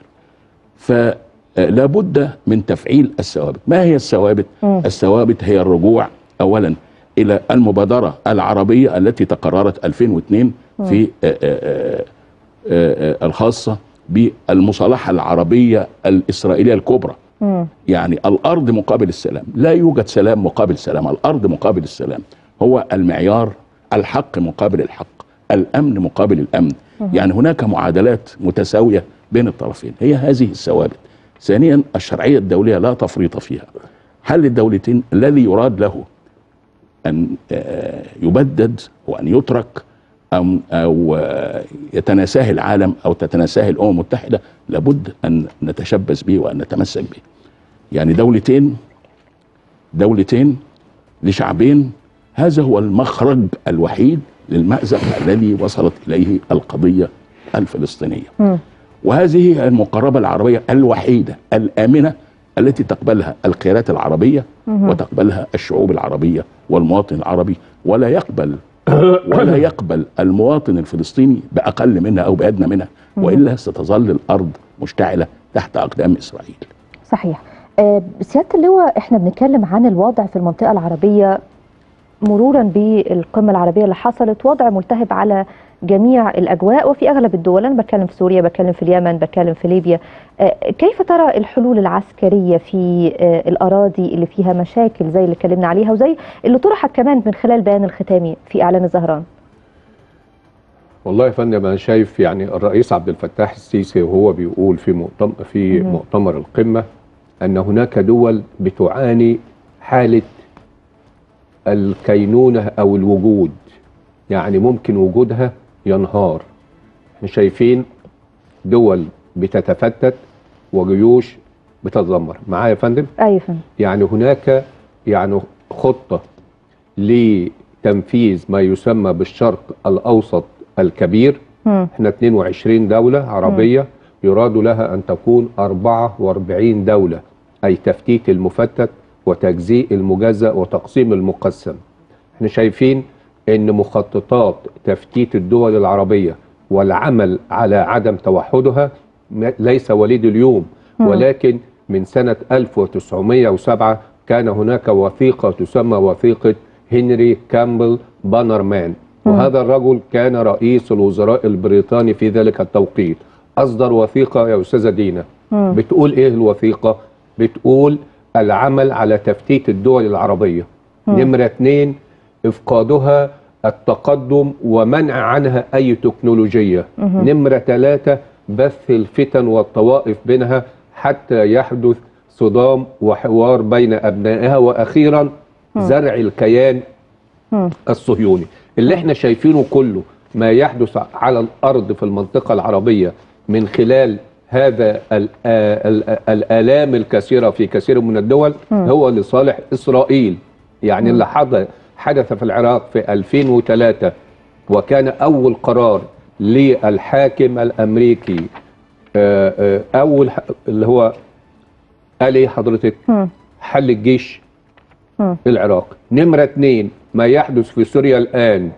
فلا بد من تفعيل الثوابت، ما هي الثوابت؟ مم. الثوابت هي الرجوع اولا الى المبادره العربيه التي تقررت 2002 في آه، آه، آه، آه، الخاصه بالمصالحه العربيه الاسرائيليه الكبرى مم. يعني الارض مقابل السلام لا يوجد سلام مقابل سلام الارض مقابل السلام هو المعيار الحق مقابل الحق الامن مقابل الامن مهم. يعني هناك معادلات متساويه بين الطرفين هي هذه الثوابت ثانيا الشرعيه الدوليه لا تفريط فيها حل الدولتين الذي يراد له ان آه، يبدد وان يترك أو, أو آه، يتناساه العالم أو تتناساه الأمم المتحدة لابد أن نتشبث به وأن نتمسك به يعني دولتين دولتين لشعبين هذا هو المخرج الوحيد للمأزق الذي وصلت إليه القضية الفلسطينية مم. وهذه هي المقربة العربية الوحيدة الآمنة التي تقبلها القيادات العربية مهم. وتقبلها الشعوب العربية والمواطن العربي ولا يقبل ولا يقبل المواطن الفلسطيني بأقل منها أو بأدنى منها وإلا ستظل الأرض مشتعلة تحت أقدام إسرائيل صحيح آه، سيادة اللواء احنا بنتكلم عن الوضع في المنطقة العربية مرورا بالقمة العربية اللي حصلت وضع ملتهب على جميع الأجواء وفي أغلب الدول أنا بتكلم في سوريا بتكلم في اليمن بتكلم في ليبيا آه، كيف ترى الحلول العسكرية في آه، الأراضي اللي فيها مشاكل زي اللي اتكلمنا عليها وزي اللي طرحت كمان من خلال بيان الختامي في إعلان الزهران والله يا فندم انا شايف يعني الرئيس عبد الفتاح السيسي وهو بيقول في مؤتمر في مهم. مؤتمر القمه ان هناك دول بتعاني حاله الكينونه او الوجود يعني ممكن وجودها ينهار احنا شايفين دول بتتفتت وجيوش بتتدمر معايا يا فندم أي فندم يعني هناك يعني خطة لتنفيذ ما يسمى بالشرق الأوسط الكبير مم. احنا 22 دولة عربية يراد لها أن تكون 44 دولة أي تفتيت المفتت وتجزيء المجزأ وتقسيم المقسم احنا شايفين ان مخططات تفتيت الدول العربية والعمل على عدم توحدها م- ليس وليد اليوم مم. ولكن من سنة 1907 كان هناك وثيقة تسمى وثيقة هنري كامبل بانرمان مم. وهذا الرجل كان رئيس الوزراء البريطاني في ذلك التوقيت أصدر وثيقة يا أستاذة دينا مم. بتقول إيه الوثيقة؟ بتقول العمل على تفتيت الدول العربية مم. نمرة اتنين إفقادها التقدم ومنع عنها أي تكنولوجية مهم. نمرة ثلاثة بث الفتن والطوائف بينها حتى يحدث صدام وحوار بين أبنائها وأخيرا مم. زرع الكيان الصهيوني اللي احنا شايفينه كله ما يحدث على الأرض في المنطقة العربية من خلال هذا ال- آ- ال- الآلام الكثيرة في كثير من الدول مم. هو لصالح إسرائيل يعني اللي حدث حدث في العراق في 2003 وكان أول قرار للحاكم الأمريكي آه، آه، أول ح- اللي هو قال إيه حضرتك حل الجيش العراق نمرة اتنين ما يحدث في سوريا الآن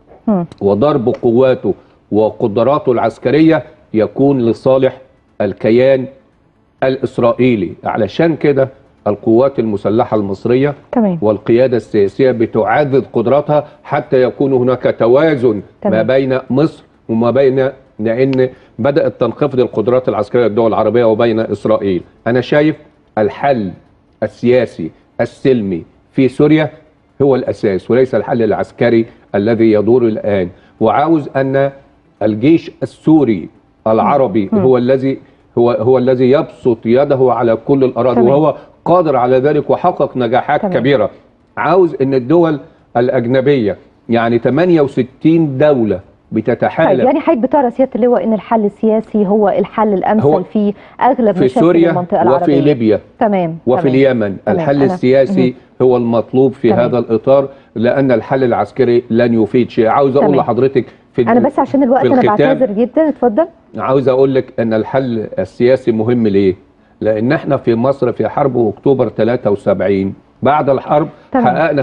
وضرب قواته وقدراته العسكرية يكون لصالح الكيان الإسرائيلي علشان كده القوات المسلحة المصرية تمام والقيادة السياسية بتعدد قدراتها حتى يكون هناك توازن ما تمام. بين مصر وما بين لأن بدأت تنخفض القدرات العسكرية للدول العربية وبين إسرائيل أنا شايف الحل السياسي السلمي في سوريا هو الأساس وليس الحل العسكري الذي يدور الآن وعاوز أن الجيش السوري العربي مم. هو الذي هو هو الذي يبسط يده على كل الأراضي تمام. وهو قادر على ذلك وحقق نجاحات تمام. كبيرة عاوز ان الدول الأجنبية يعني 68 دولة طيب بتتحالف يعني حضرتك بترى سياده اللواء ان الحل السياسي هو الحل الامثل هو في اغلب في مشاكل سوريا المنطقه العربيه وفي ليبيا تمام وفي تمام. اليمن تمام. الحل أنا- السياسي مهم. هو المطلوب في تمام. هذا الإطار لأن الحل العسكري لن يفيد شيء عاوز أقول تمام. لحضرتك في انا بس عشان الوقت في انا الختام بعتذر جدا اتفضل عاوز اقول لك ان الحل السياسي مهم ليه؟ لان احنا في مصر في حرب اكتوبر 73 بعد الحرب تمام. حققنا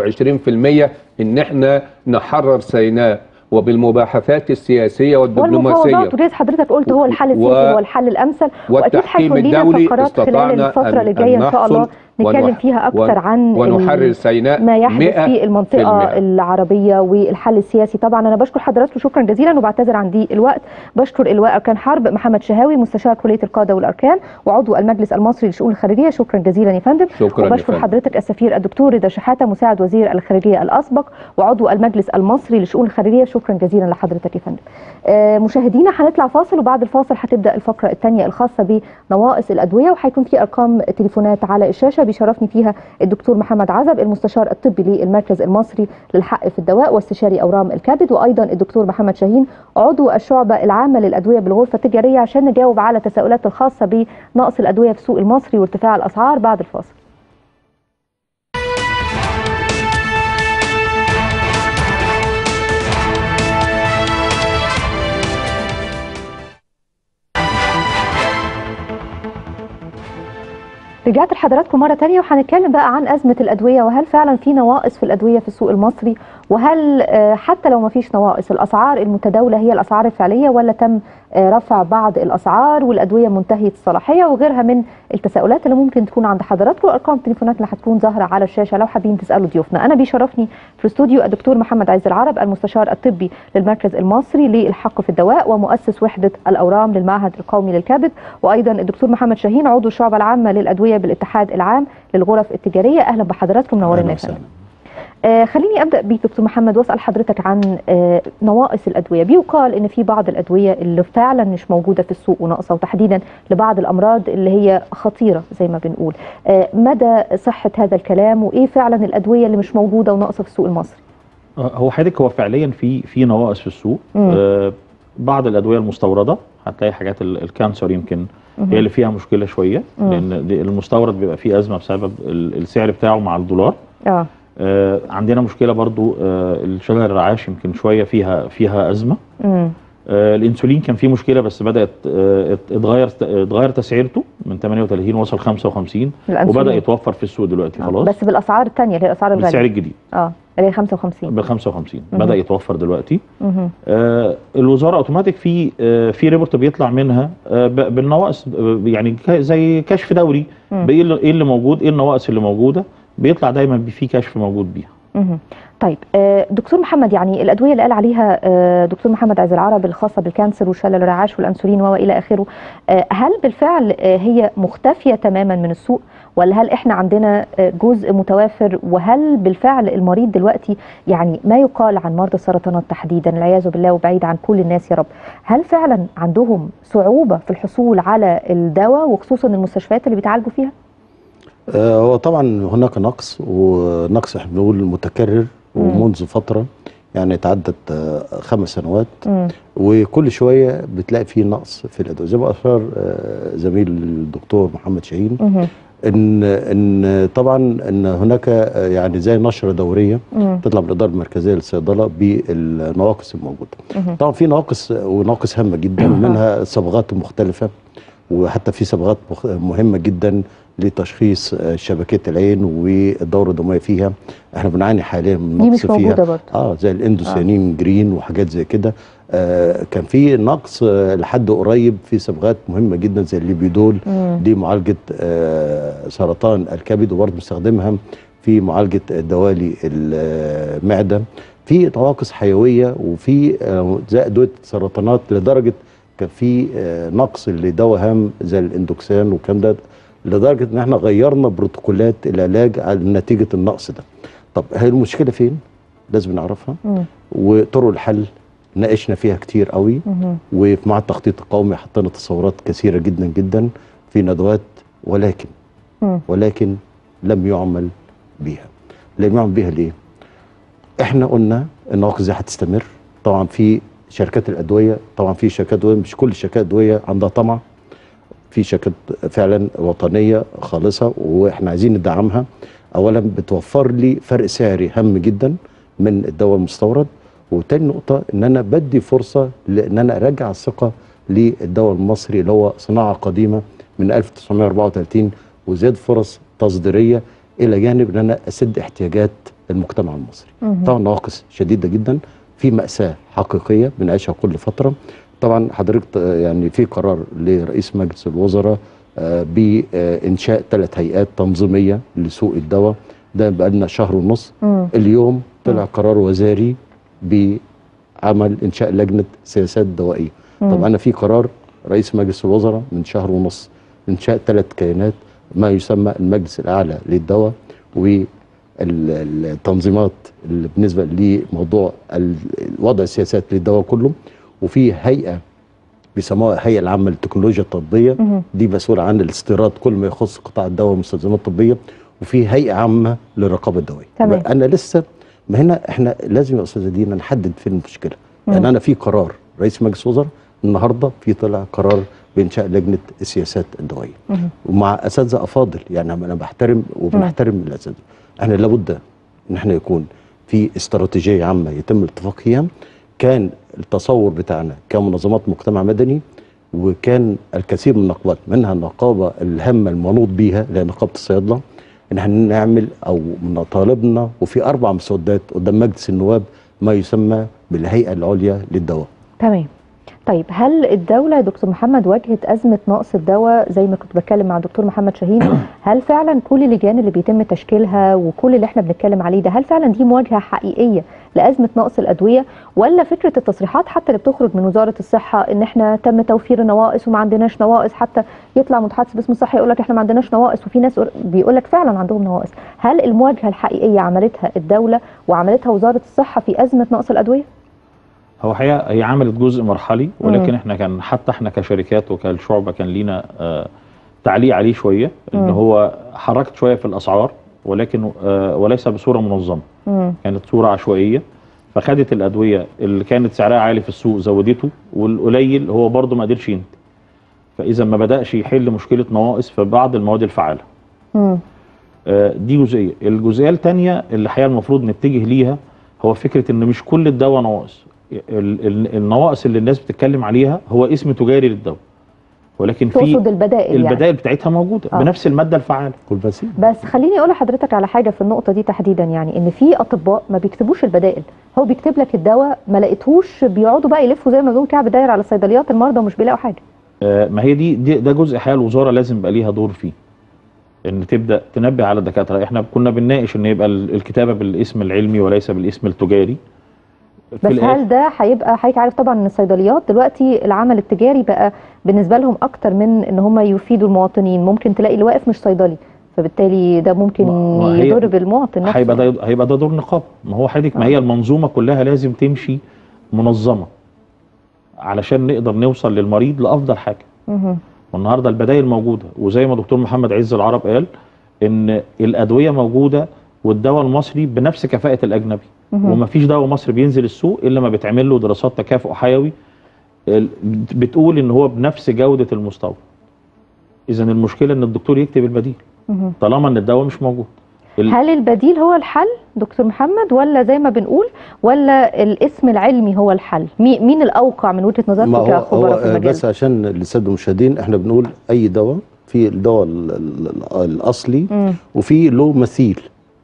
25% ان احنا نحرر سيناء وبالمباحثات السياسيه والدبلوماسيه والمفاوضات وليس حضرتك قلت هو الحل السياسي و- هو الحل الامثل واكيد والتحكيم هيكون لينا الدولي فقرات خلال استطعنا الفتره أن- اللي جايه أن ان شاء الله نحصل نتكلم ونح- فيها اكتر ون- عن ونحرر ال- سيناء ما يحدث 100% في المنطقه العربيه والحل السياسي طبعا انا بشكر حضراتكم شكرا جزيلا وبعتذر عن ضيق الوقت بشكر اللواء اركان حرب محمد شهاوي مستشار كليه القاده والاركان وعضو المجلس المصري للشؤون الخارجيه شكرا جزيلا يا فندم شكراً يا وبشكر فندم. حضرتك السفير الدكتور رضا شحاته مساعد وزير الخارجيه الاسبق وعضو المجلس المصري للشؤون الخارجيه شكرا جزيلا لحضرتك يا فندم آه، مشاهدينا هنطلع فاصل وبعد الفاصل هتبدا الفقره الثانيه الخاصه بنواقص الادويه وهيكون في ارقام تليفونات على الشاشه بيشرفني فيها الدكتور محمد عزب المستشار الطبي للمركز المصري للحق في الدواء واستشاري اورام الكبد وايضا الدكتور محمد شاهين عضو الشعبه العامه للادويه بالغرفه التجاريه عشان نجاوب على التساؤلات الخاصه بنقص الادويه في السوق المصري وارتفاع الاسعار بعد الفاصل رجعت لحضراتكم مرة تانية وهنتكلم بقى عن أزمة الأدوية وهل فعلا في نواقص في الأدوية في السوق المصري وهل آه، حتى لو ما فيش نواقص الأسعار المتداولة هي الأسعار الفعلية ولا تم آه، رفع بعض الأسعار والأدوية منتهية الصلاحية وغيرها من التساؤلات اللي ممكن تكون عند حضراتكم أرقام التليفونات اللي هتكون ظاهرة على الشاشة لو حابين تسألوا ضيوفنا أنا بيشرفني في الاستوديو الدكتور محمد عز العرب المستشار الطبي للمركز المصري للحق في الدواء ومؤسس وحدة الأورام للمعهد القومي للكبد وأيضا الدكتور محمد شاهين عضو الشعبة العامة للأدوية بالاتحاد العام للغرف التجارية أهلا بحضراتكم نورنا يا فندم آه خليني ابدا بيك دكتور محمد واسال حضرتك عن آه نواقص الادويه بيقال ان في بعض الادويه اللي فعلا مش موجوده في السوق وناقصه وتحديدا لبعض الامراض اللي هي خطيره زي ما بنقول آه مدى صحه هذا الكلام وايه فعلا الادويه اللي مش موجوده وناقصه في السوق المصري هو حضرتك هو فعليا في في نواقص في السوق مم. آه بعض الادويه المستورده هتلاقي حاجات ال- الكانسر يمكن مهم. هي اللي فيها مشكله شويه مم. لان دي- المستورد بيبقى فيه ازمه بسبب ال- السعر بتاعه مع الدولار اه آه عندنا مشكله برضو آه الشجر الرعاش يمكن شويه فيها فيها ازمه امم آه الانسولين كان فيه مشكله بس بدات آه ات- اتغير اتغير تسعيرته من 38 وصل 55 الأنسولين. وبدا يتوفر في السوق دلوقتي خلاص بس بالاسعار الثانيه اللي هي الاسعار الغاليه بالسعر الجديد اه اللي هي 55 ب 55 مهم. بدا يتوفر دلوقتي مهم. آه الوزاره اوتوماتيك في آه في ريبورت بيطلع منها آه ب- بالنواقص آه، يعني ك- زي كشف دوري مم. بايه اللي إيه اللي موجود ايه النواقص اللي موجوده بيطلع دايما في كشف موجود بيها مهم. طيب آه، دكتور محمد يعني الادويه اللي قال عليها آه، دكتور محمد عز العرب الخاصه بالكانسر وشلل الرعاش والانسولين والى اخره آه، هل بالفعل آه، هي مختفيه تماما من السوق ولا هل احنا عندنا آه، جزء متوافر وهل بالفعل المريض دلوقتي يعني ما يقال عن مرضى السرطانات تحديدا العياذ بالله وبعيد عن كل الناس يا رب هل فعلا عندهم صعوبه في الحصول على الدواء وخصوصا المستشفيات اللي بيتعالجوا فيها؟ آه، هو طبعا هناك نقص ونقص احنا بنقول متكرر ومنذ فتره يعني تعدت آه، خمس سنوات مم. وكل شويه بتلاقي فيه نقص في الادويه زي ما اشار آه، زميل الدكتور محمد شاهين مهم. ان ان طبعا ان هناك آه، يعني زي نشره دوريه مم. تطلع من الاداره المركزيه للصيدله بالنواقص الموجوده مهم. طبعا في نواقص ونواقص هامه جدا منها صبغات مختلفه وحتى في صبغات مخ- مهمه جدا لتشخيص آه، شبكيه العين والدوره الدمويه فيها احنا بنعاني حاليا من دي نقص مش فيها موجودة برضه. اه زي الاندوسيانين جرين وحاجات زي كده آه كان في نقص آه لحد قريب في صبغات مهمه جدا زي الليبيدول مم. دي معالجه آه سرطان الكبد وبرضه بنستخدمها في معالجه دوالي المعده في نواقص حيويه وفي آه زي ادويه سرطانات لدرجه كان في آه نقص لدواء هام زي الاندوكسان والكلام ده لدرجه ان احنا غيرنا بروتوكولات العلاج على نتيجه النقص ده طب هي المشكله فين لازم نعرفها مم. وطرق الحل ناقشنا فيها كتير قوي مهم. ومع التخطيط القومي حطينا تصورات كثيره جدا جدا في ندوات ولكن مم. ولكن لم يعمل بيها لم يعمل بيها ليه احنا قلنا النواقص دي هتستمر طبعا في شركات الادويه طبعا في شركات ادويه مش كل شركات ادويه عندها طمع في شركات فعلا وطنيه خالصه واحنا عايزين ندعمها اولا بتوفر لي فرق سعري هام جدا من الدواء المستورد وتاني نقطه ان انا بدي فرصه لان انا ارجع الثقه للدواء المصري اللي هو صناعه قديمه من 1934 وزياد فرص تصديريه الى جانب ان انا اسد احتياجات المجتمع المصري. مهم. طبعا نواقص شديده جدا في ماساه حقيقيه بنعيشها كل فتره. طبعا حضرتك ت- يعني في قرار لرئيس مجلس الوزراء آه، بانشاء ثلاث هيئات تنظيميه لسوق الدواء ده بقى لنا شهر ونص مم. اليوم طلع قرار وزاري بعمل انشاء لجنه سياسات دوائيه مم. طب انا في قرار رئيس مجلس الوزراء من شهر ونص انشاء ثلاث كيانات ما يسمى المجلس الاعلى للدواء والتنظيمات اللي بالنسبه لموضوع ال- وضع السياسات للدواء كله وفي هيئه بيسموها الهيئه العامه للتكنولوجيا الطبيه مهم. دي مسؤوله عن الاستيراد كل ما يخص قطاع الدواء والمستلزمات الطبيه وفي هيئه عامه للرقابه الدوائيه تمام. يبقى انا لسه ما هنا احنا لازم يا استاذه دينا نحدد فين المشكله مم. يعني انا في قرار رئيس مجلس الوزراء النهارده في طلع قرار بانشاء لجنه السياسات الدوائيه مهم. ومع اساتذه افاضل يعني انا بحترم وبنحترم الاساتذه احنا لابد ان احنا يكون في استراتيجيه عامه يتم الاتفاق فيها كان التصور بتاعنا كمنظمات مجتمع مدني وكان الكثير من النقابات منها النقابه الهامه المنوط بيها اللي هي نقابه الصيادله ان احنا نعمل او من طالبنا وفي اربع مسودات قدام مجلس النواب ما يسمى بالهيئه العليا للدواء تمام طيب هل الدولة يا دكتور محمد واجهت أزمة نقص الدواء زي ما كنت بتكلم مع الدكتور محمد شاهين هل فعلا كل اللجان اللي بيتم تشكيلها وكل اللي احنا بنتكلم عليه ده هل فعلا دي مواجهة حقيقية لأزمة نقص الأدوية ولا فكرة التصريحات حتى اللي بتخرج من وزارة الصحة إن احنا تم توفير النواقص وما عندناش نواقص حتى يطلع متحدث باسم الصحة يقول لك احنا ما عندناش نواقص وفي ناس بيقول لك فعلا عندهم نواقص هل المواجهة الحقيقية عملتها الدولة وعملتها وزارة الصحة في أزمة نقص الأدوية؟ هو حقيقة هي عملت جزء مرحلي ولكن مم. احنا كان حتى احنا كشركات وكالشعبة كان لينا آه تعليق عليه شوية ان مم. هو حركت شوية في الاسعار ولكن آه وليس بصورة منظمة مم. كانت صورة عشوائية فخدت الادوية اللي كانت سعرها عالي في السوق زودته والقليل هو برضه ما قدرش ينتج فاذا ما بداش يحل مشكلة نواقص في بعض المواد الفعالة مم. آه، دي جزئيه الجزئيه الثانيه اللي الحقيقه المفروض نتجه ليها هو فكره ان مش كل الدواء نواقص ال- ال- النواقص اللي الناس بتتكلم عليها هو اسم تجاري للدواء ولكن في تقصد البدائل يعني. البدائل بتاعتها موجوده آه. بنفس الماده الفعاله والبسيط بس خليني اقول لحضرتك على حاجه في النقطه دي تحديدا يعني ان في اطباء ما بيكتبوش البدائل هو بيكتب لك الدواء ما لقيتهوش بيقعدوا بقى يلفوا زي ما بيقولوا كعب داير على صيدليات المرضى ومش بيلاقوا حاجه آه، ما هي دي, دي ده جزء حقيقه الوزاره لازم يبقى ليها دور فيه ان تبدا تنبه على الدكاتره احنا كنا بنناقش ان يبقى ال- الكتابه بالاسم العلمي وليس بالاسم التجاري في بس الآخر- هل ده هيبقى حضرتك عارف طبعا ان الصيدليات دلوقتي العمل التجاري بقى بالنسبه لهم اكتر من ان هم يفيدوا المواطنين ممكن تلاقي اللي واقف مش صيدلي فبالتالي ده ممكن ما هي- يضر بالمواطن نفسه هيبقى ده هيبقى ده دور نقابه ما هو حضرتك ما هي المنظومه كلها لازم تمشي منظمه علشان نقدر نوصل للمريض لافضل حاجه مهم. والنهارده البدائل موجوده وزي ما دكتور محمد عز العرب قال ان الادويه موجوده والدواء المصري بنفس كفاءه الاجنبي مهم. ومفيش دواء مصري بينزل السوق الا ما بيتعمل له دراسات تكافؤ حيوي ال- بتقول ان هو بنفس جوده المستورد اذا المشكله ان الدكتور يكتب البديل مهم. طالما ان الدواء مش موجود ال- هل البديل هو الحل دكتور محمد ولا زي ما بنقول ولا الاسم العلمي هو الحل مي- مين الاوقع من وجهه ما نظركم هو, كخبراء في هو المجال بس عشان للساده المشاهدين احنا بنقول اي دواء في الدواء ال- ال- الاصلي مم. وفي له مثيل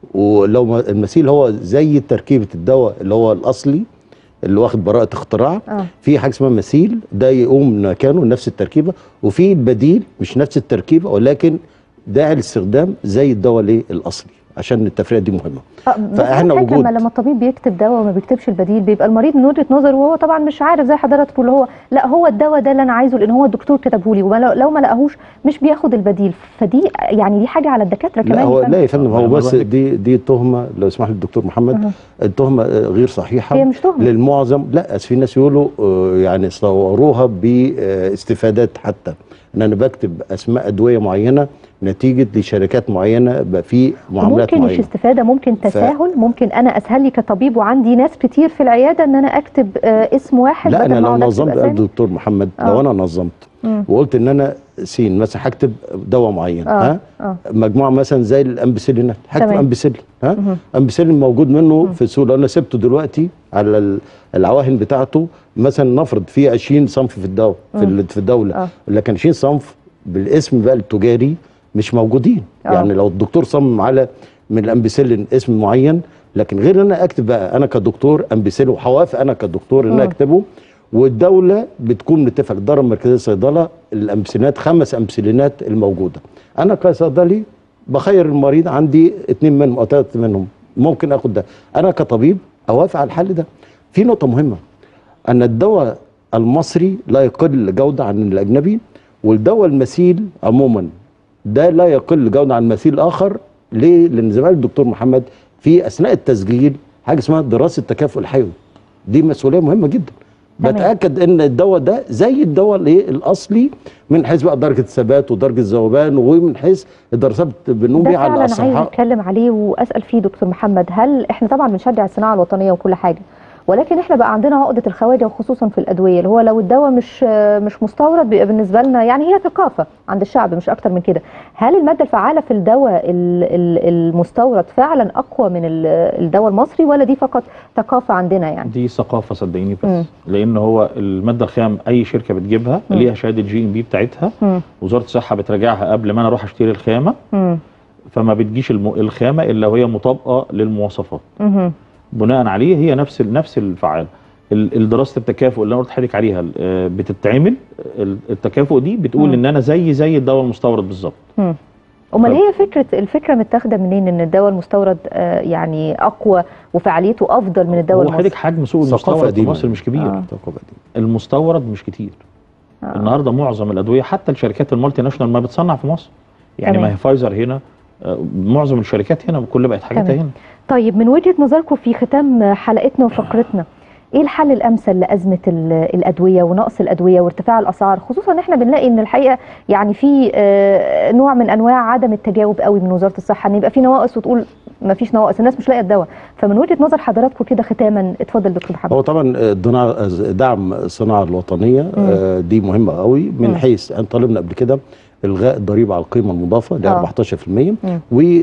ولو ما- المثيل هو زي تركيبه الدواء اللي هو الاصلي اللي واخد براءه اختراع آه. في حاجه اسمها مثيل ده يقوم مكانه نفس التركيبه وفي البديل مش نفس التركيبه ولكن داعي للاستخدام زي الدواء الايه الاصلي عشان التفرقه دي مهمه آه، بس فإحنا حضرتك وجود- لما لما الطبيب بيكتب دواء وما بيكتبش البديل بيبقى المريض من وجهه نظره وهو طبعا مش عارف زي حضرتك اللي هو لا هو الدواء ده اللي انا عايزه لان هو الدكتور كتبه لي ولو لو ما لقاهوش مش بياخد البديل فدي يعني دي حاجه على الدكاتره كمان لا هو يفهموا. لا يا فندم هو أنا بس بقول لك- دي دي تهمه لو اسمح لي الدكتور محمد أها. التهمه آه، غير صحيحه هي مش تهمة. للمعظم لا أصل في ناس يقولوا آه، يعني صوروها باستفادات حتى ان انا بكتب اسماء ادويه معينه نتيجه لشركات معينه بقى في معاملات ممكن مش معينه استفاده ممكن تساهل ممكن انا اسهل لي كطبيب وعندي ناس كتير في العياده ان انا اكتب آه، اسم واحد لا بدل انا ما لو أقعد أكتب نظمت أسامي. الدكتور محمد آه. لو انا نظمت مم. وقلت ان انا سين مثلا هكتب دواء معين آه، ها آه. مجموعه مثلا زي الامبسيلينات هكتب تمام. امبسيلين ها مهم. امبسيلين موجود منه في السوق لو انا سبته دلوقتي على ال- العواهن بتاعته مثلا نفرض في 20 صنف في الدواء في مم. ال- في الدوله آه. لكن 20 صنف بالاسم بقى التجاري مش موجودين آه. يعني لو الدكتور صمم على من الامبسيلين اسم معين لكن غير ان انا اكتب بقى انا كدكتور امبسيلين وحوافق انا كدكتور ان انا مم. اكتبه والدوله بتكون متفق الدار المركزيه للصيدله الامبسيلينات خمس امبسيلينات الموجوده انا كصيدلي بخير المريض عندي اتنين منهم او ثلاثه منهم ممكن اخد ده انا كطبيب اوافق على الحل ده في نقطه مهمه ان الدواء المصري لا يقل جوده عن الاجنبي والدواء المثيل عموما ده لا يقل جوده عن مثيل اخر ليه؟ لان زي ما قال الدكتور محمد في اثناء التسجيل حاجه اسمها دراسه التكافؤ الحيوي دي مسؤوليه مهمه جدا تمام. بتاكد ان الدواء ده زي الدواء الايه الاصلي من حيث بقى درجه الثبات ودرجه الذوبان ومن حيث الدراسات بنقوم ده بيها على فعلا عايز الاصحاء اتكلم عليه واسال فيه دكتور محمد هل احنا طبعا بنشجع الصناعه الوطنيه وكل حاجه ولكن احنا بقى عندنا عقده الخواجه وخصوصا في الادويه اللي هو لو الدواء مش مش مستورد بيبقى بالنسبه لنا يعني هي ثقافه عند الشعب مش اكتر من كده هل الماده الفعاله في الدواء ال- ال- المستورد فعلا اقوى من ال- الدواء المصري ولا دي فقط ثقافه عندنا يعني دي ثقافه صدقيني بس مم. لان هو الماده الخام اي شركه بتجيبها مم. ليها شهاده جي ام بي بتاعتها مم. وزاره الصحه بتراجعها قبل ما انا اروح اشتري الخامه مم. فما بتجيش الم... الخامه الا وهي مطابقه للمواصفات مهم. بناء عليه هي نفس ال- نفس الفعال ال- الدراسه التكافؤ اللي انا قلت لحضرتك عليها آه، بتتعمل ال- التكافؤ دي بتقول مم. ان انا زي زي الدواء المستورد بالظبط مم. امال طب- هي فكره الفكره متاخده منين ان الدواء المستورد آه، يعني اقوى وفعاليته افضل من الدواء هو حضرتك المصري حجم سوق ثقافة المستورد في قديمة. مصر مش كبير آه. ثقافة قديمة. المستورد مش كتير آه. النهارده معظم الادويه حتى الشركات المالتي ناشونال ما بتصنع في مصر يعني تمام. ما هي فايزر هنا آه، معظم الشركات هنا كل بقت حاجاتها تمام. هنا طيب من وجهه نظركم في ختام حلقتنا وفقرتنا ايه الحل الامثل لازمه ال- الادويه ونقص الادويه وارتفاع الاسعار خصوصا ان احنا بنلاقي ان الحقيقه يعني في آه، نوع من انواع عدم التجاوب قوي من وزاره الصحه ان يبقى في نواقص وتقول ما فيش نواقص الناس مش لاقيه الدواء فمن وجهه نظر حضراتكم كده ختاما اتفضل دكتور محمد هو طبعا الدنا- دعم الصناعه الوطنيه آه، دي مهمه قوي من مم. حيث ان طالبنا قبل كده الغاء الضريبه على القيمه المضافه ل آه. 14% مم.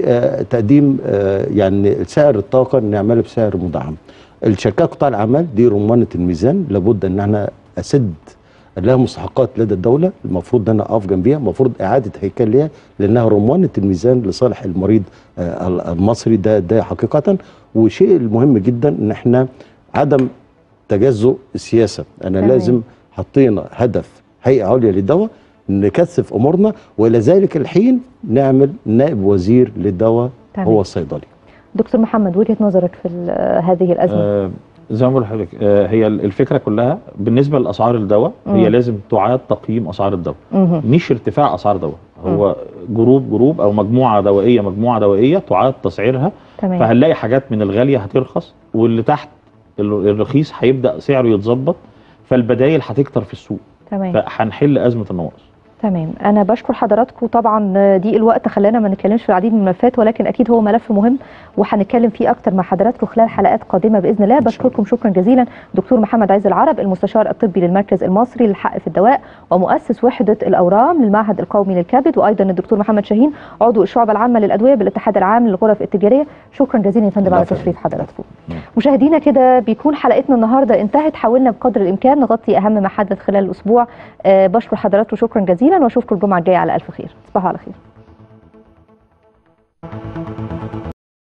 وتقديم آه، يعني سعر الطاقه نعمله بسعر مدعم. الشركات قطاع الاعمال دي رمانه الميزان لابد ان احنا اسد لها مستحقات لدى الدوله المفروض ان انا اقف جنبيها المفروض اعاده هيكل ليها لانها رمانه الميزان لصالح المريض آه، المصري ده ده حقيقه والشيء المهم جدا ان احنا عدم تجزؤ السياسه انا تمام. لازم حطينا هدف هيئه عليا للدواء نكثف امورنا والى ذلك الحين نعمل نائب وزير للدواء تمام. هو الصيدلي دكتور محمد وجهه نظرك في ال- هذه الازمه آه زي ما بقول لحضرتك آه هي الفكره كلها بالنسبه لاسعار الدواء هي مم. لازم تعاد تقييم اسعار الدواء مهم. مش ارتفاع اسعار دواء هو جروب جروب او مجموعه دوائيه مجموعه دوائيه تعاد تسعيرها تمام فهنلاقي حاجات من الغاليه هترخص واللي تحت ال- الرخيص هيبدا سعره يتظبط فالبدايل هتكتر في السوق تمام فهنحل ازمه النواقص تمام انا بشكر حضراتكم طبعا ضيق الوقت خلانا ما نتكلمش في العديد من الملفات ولكن اكيد هو ملف مهم وهنتكلم فيه اكتر مع حضراتكم خلال حلقات قادمه باذن الله بشكركم شكرا جزيلا دكتور محمد عايز العرب المستشار الطبي للمركز المصري للحق في الدواء ومؤسس وحده الاورام للمعهد القومي للكبد وايضا الدكتور محمد شاهين عضو الشعبه العامه للادويه بالاتحاد العام للغرف التجاريه شكرا جزيلا يا فندم على تشريف حضراتكم مشاهدينا كده بيكون حلقتنا النهارده انتهت حاولنا بقدر الامكان نغطي اهم ما حدث خلال الاسبوع أه بشكر حضراتكم شكرا جزيلا واشوفكم الجمعه الجايه على الف خير تصبحوا على خير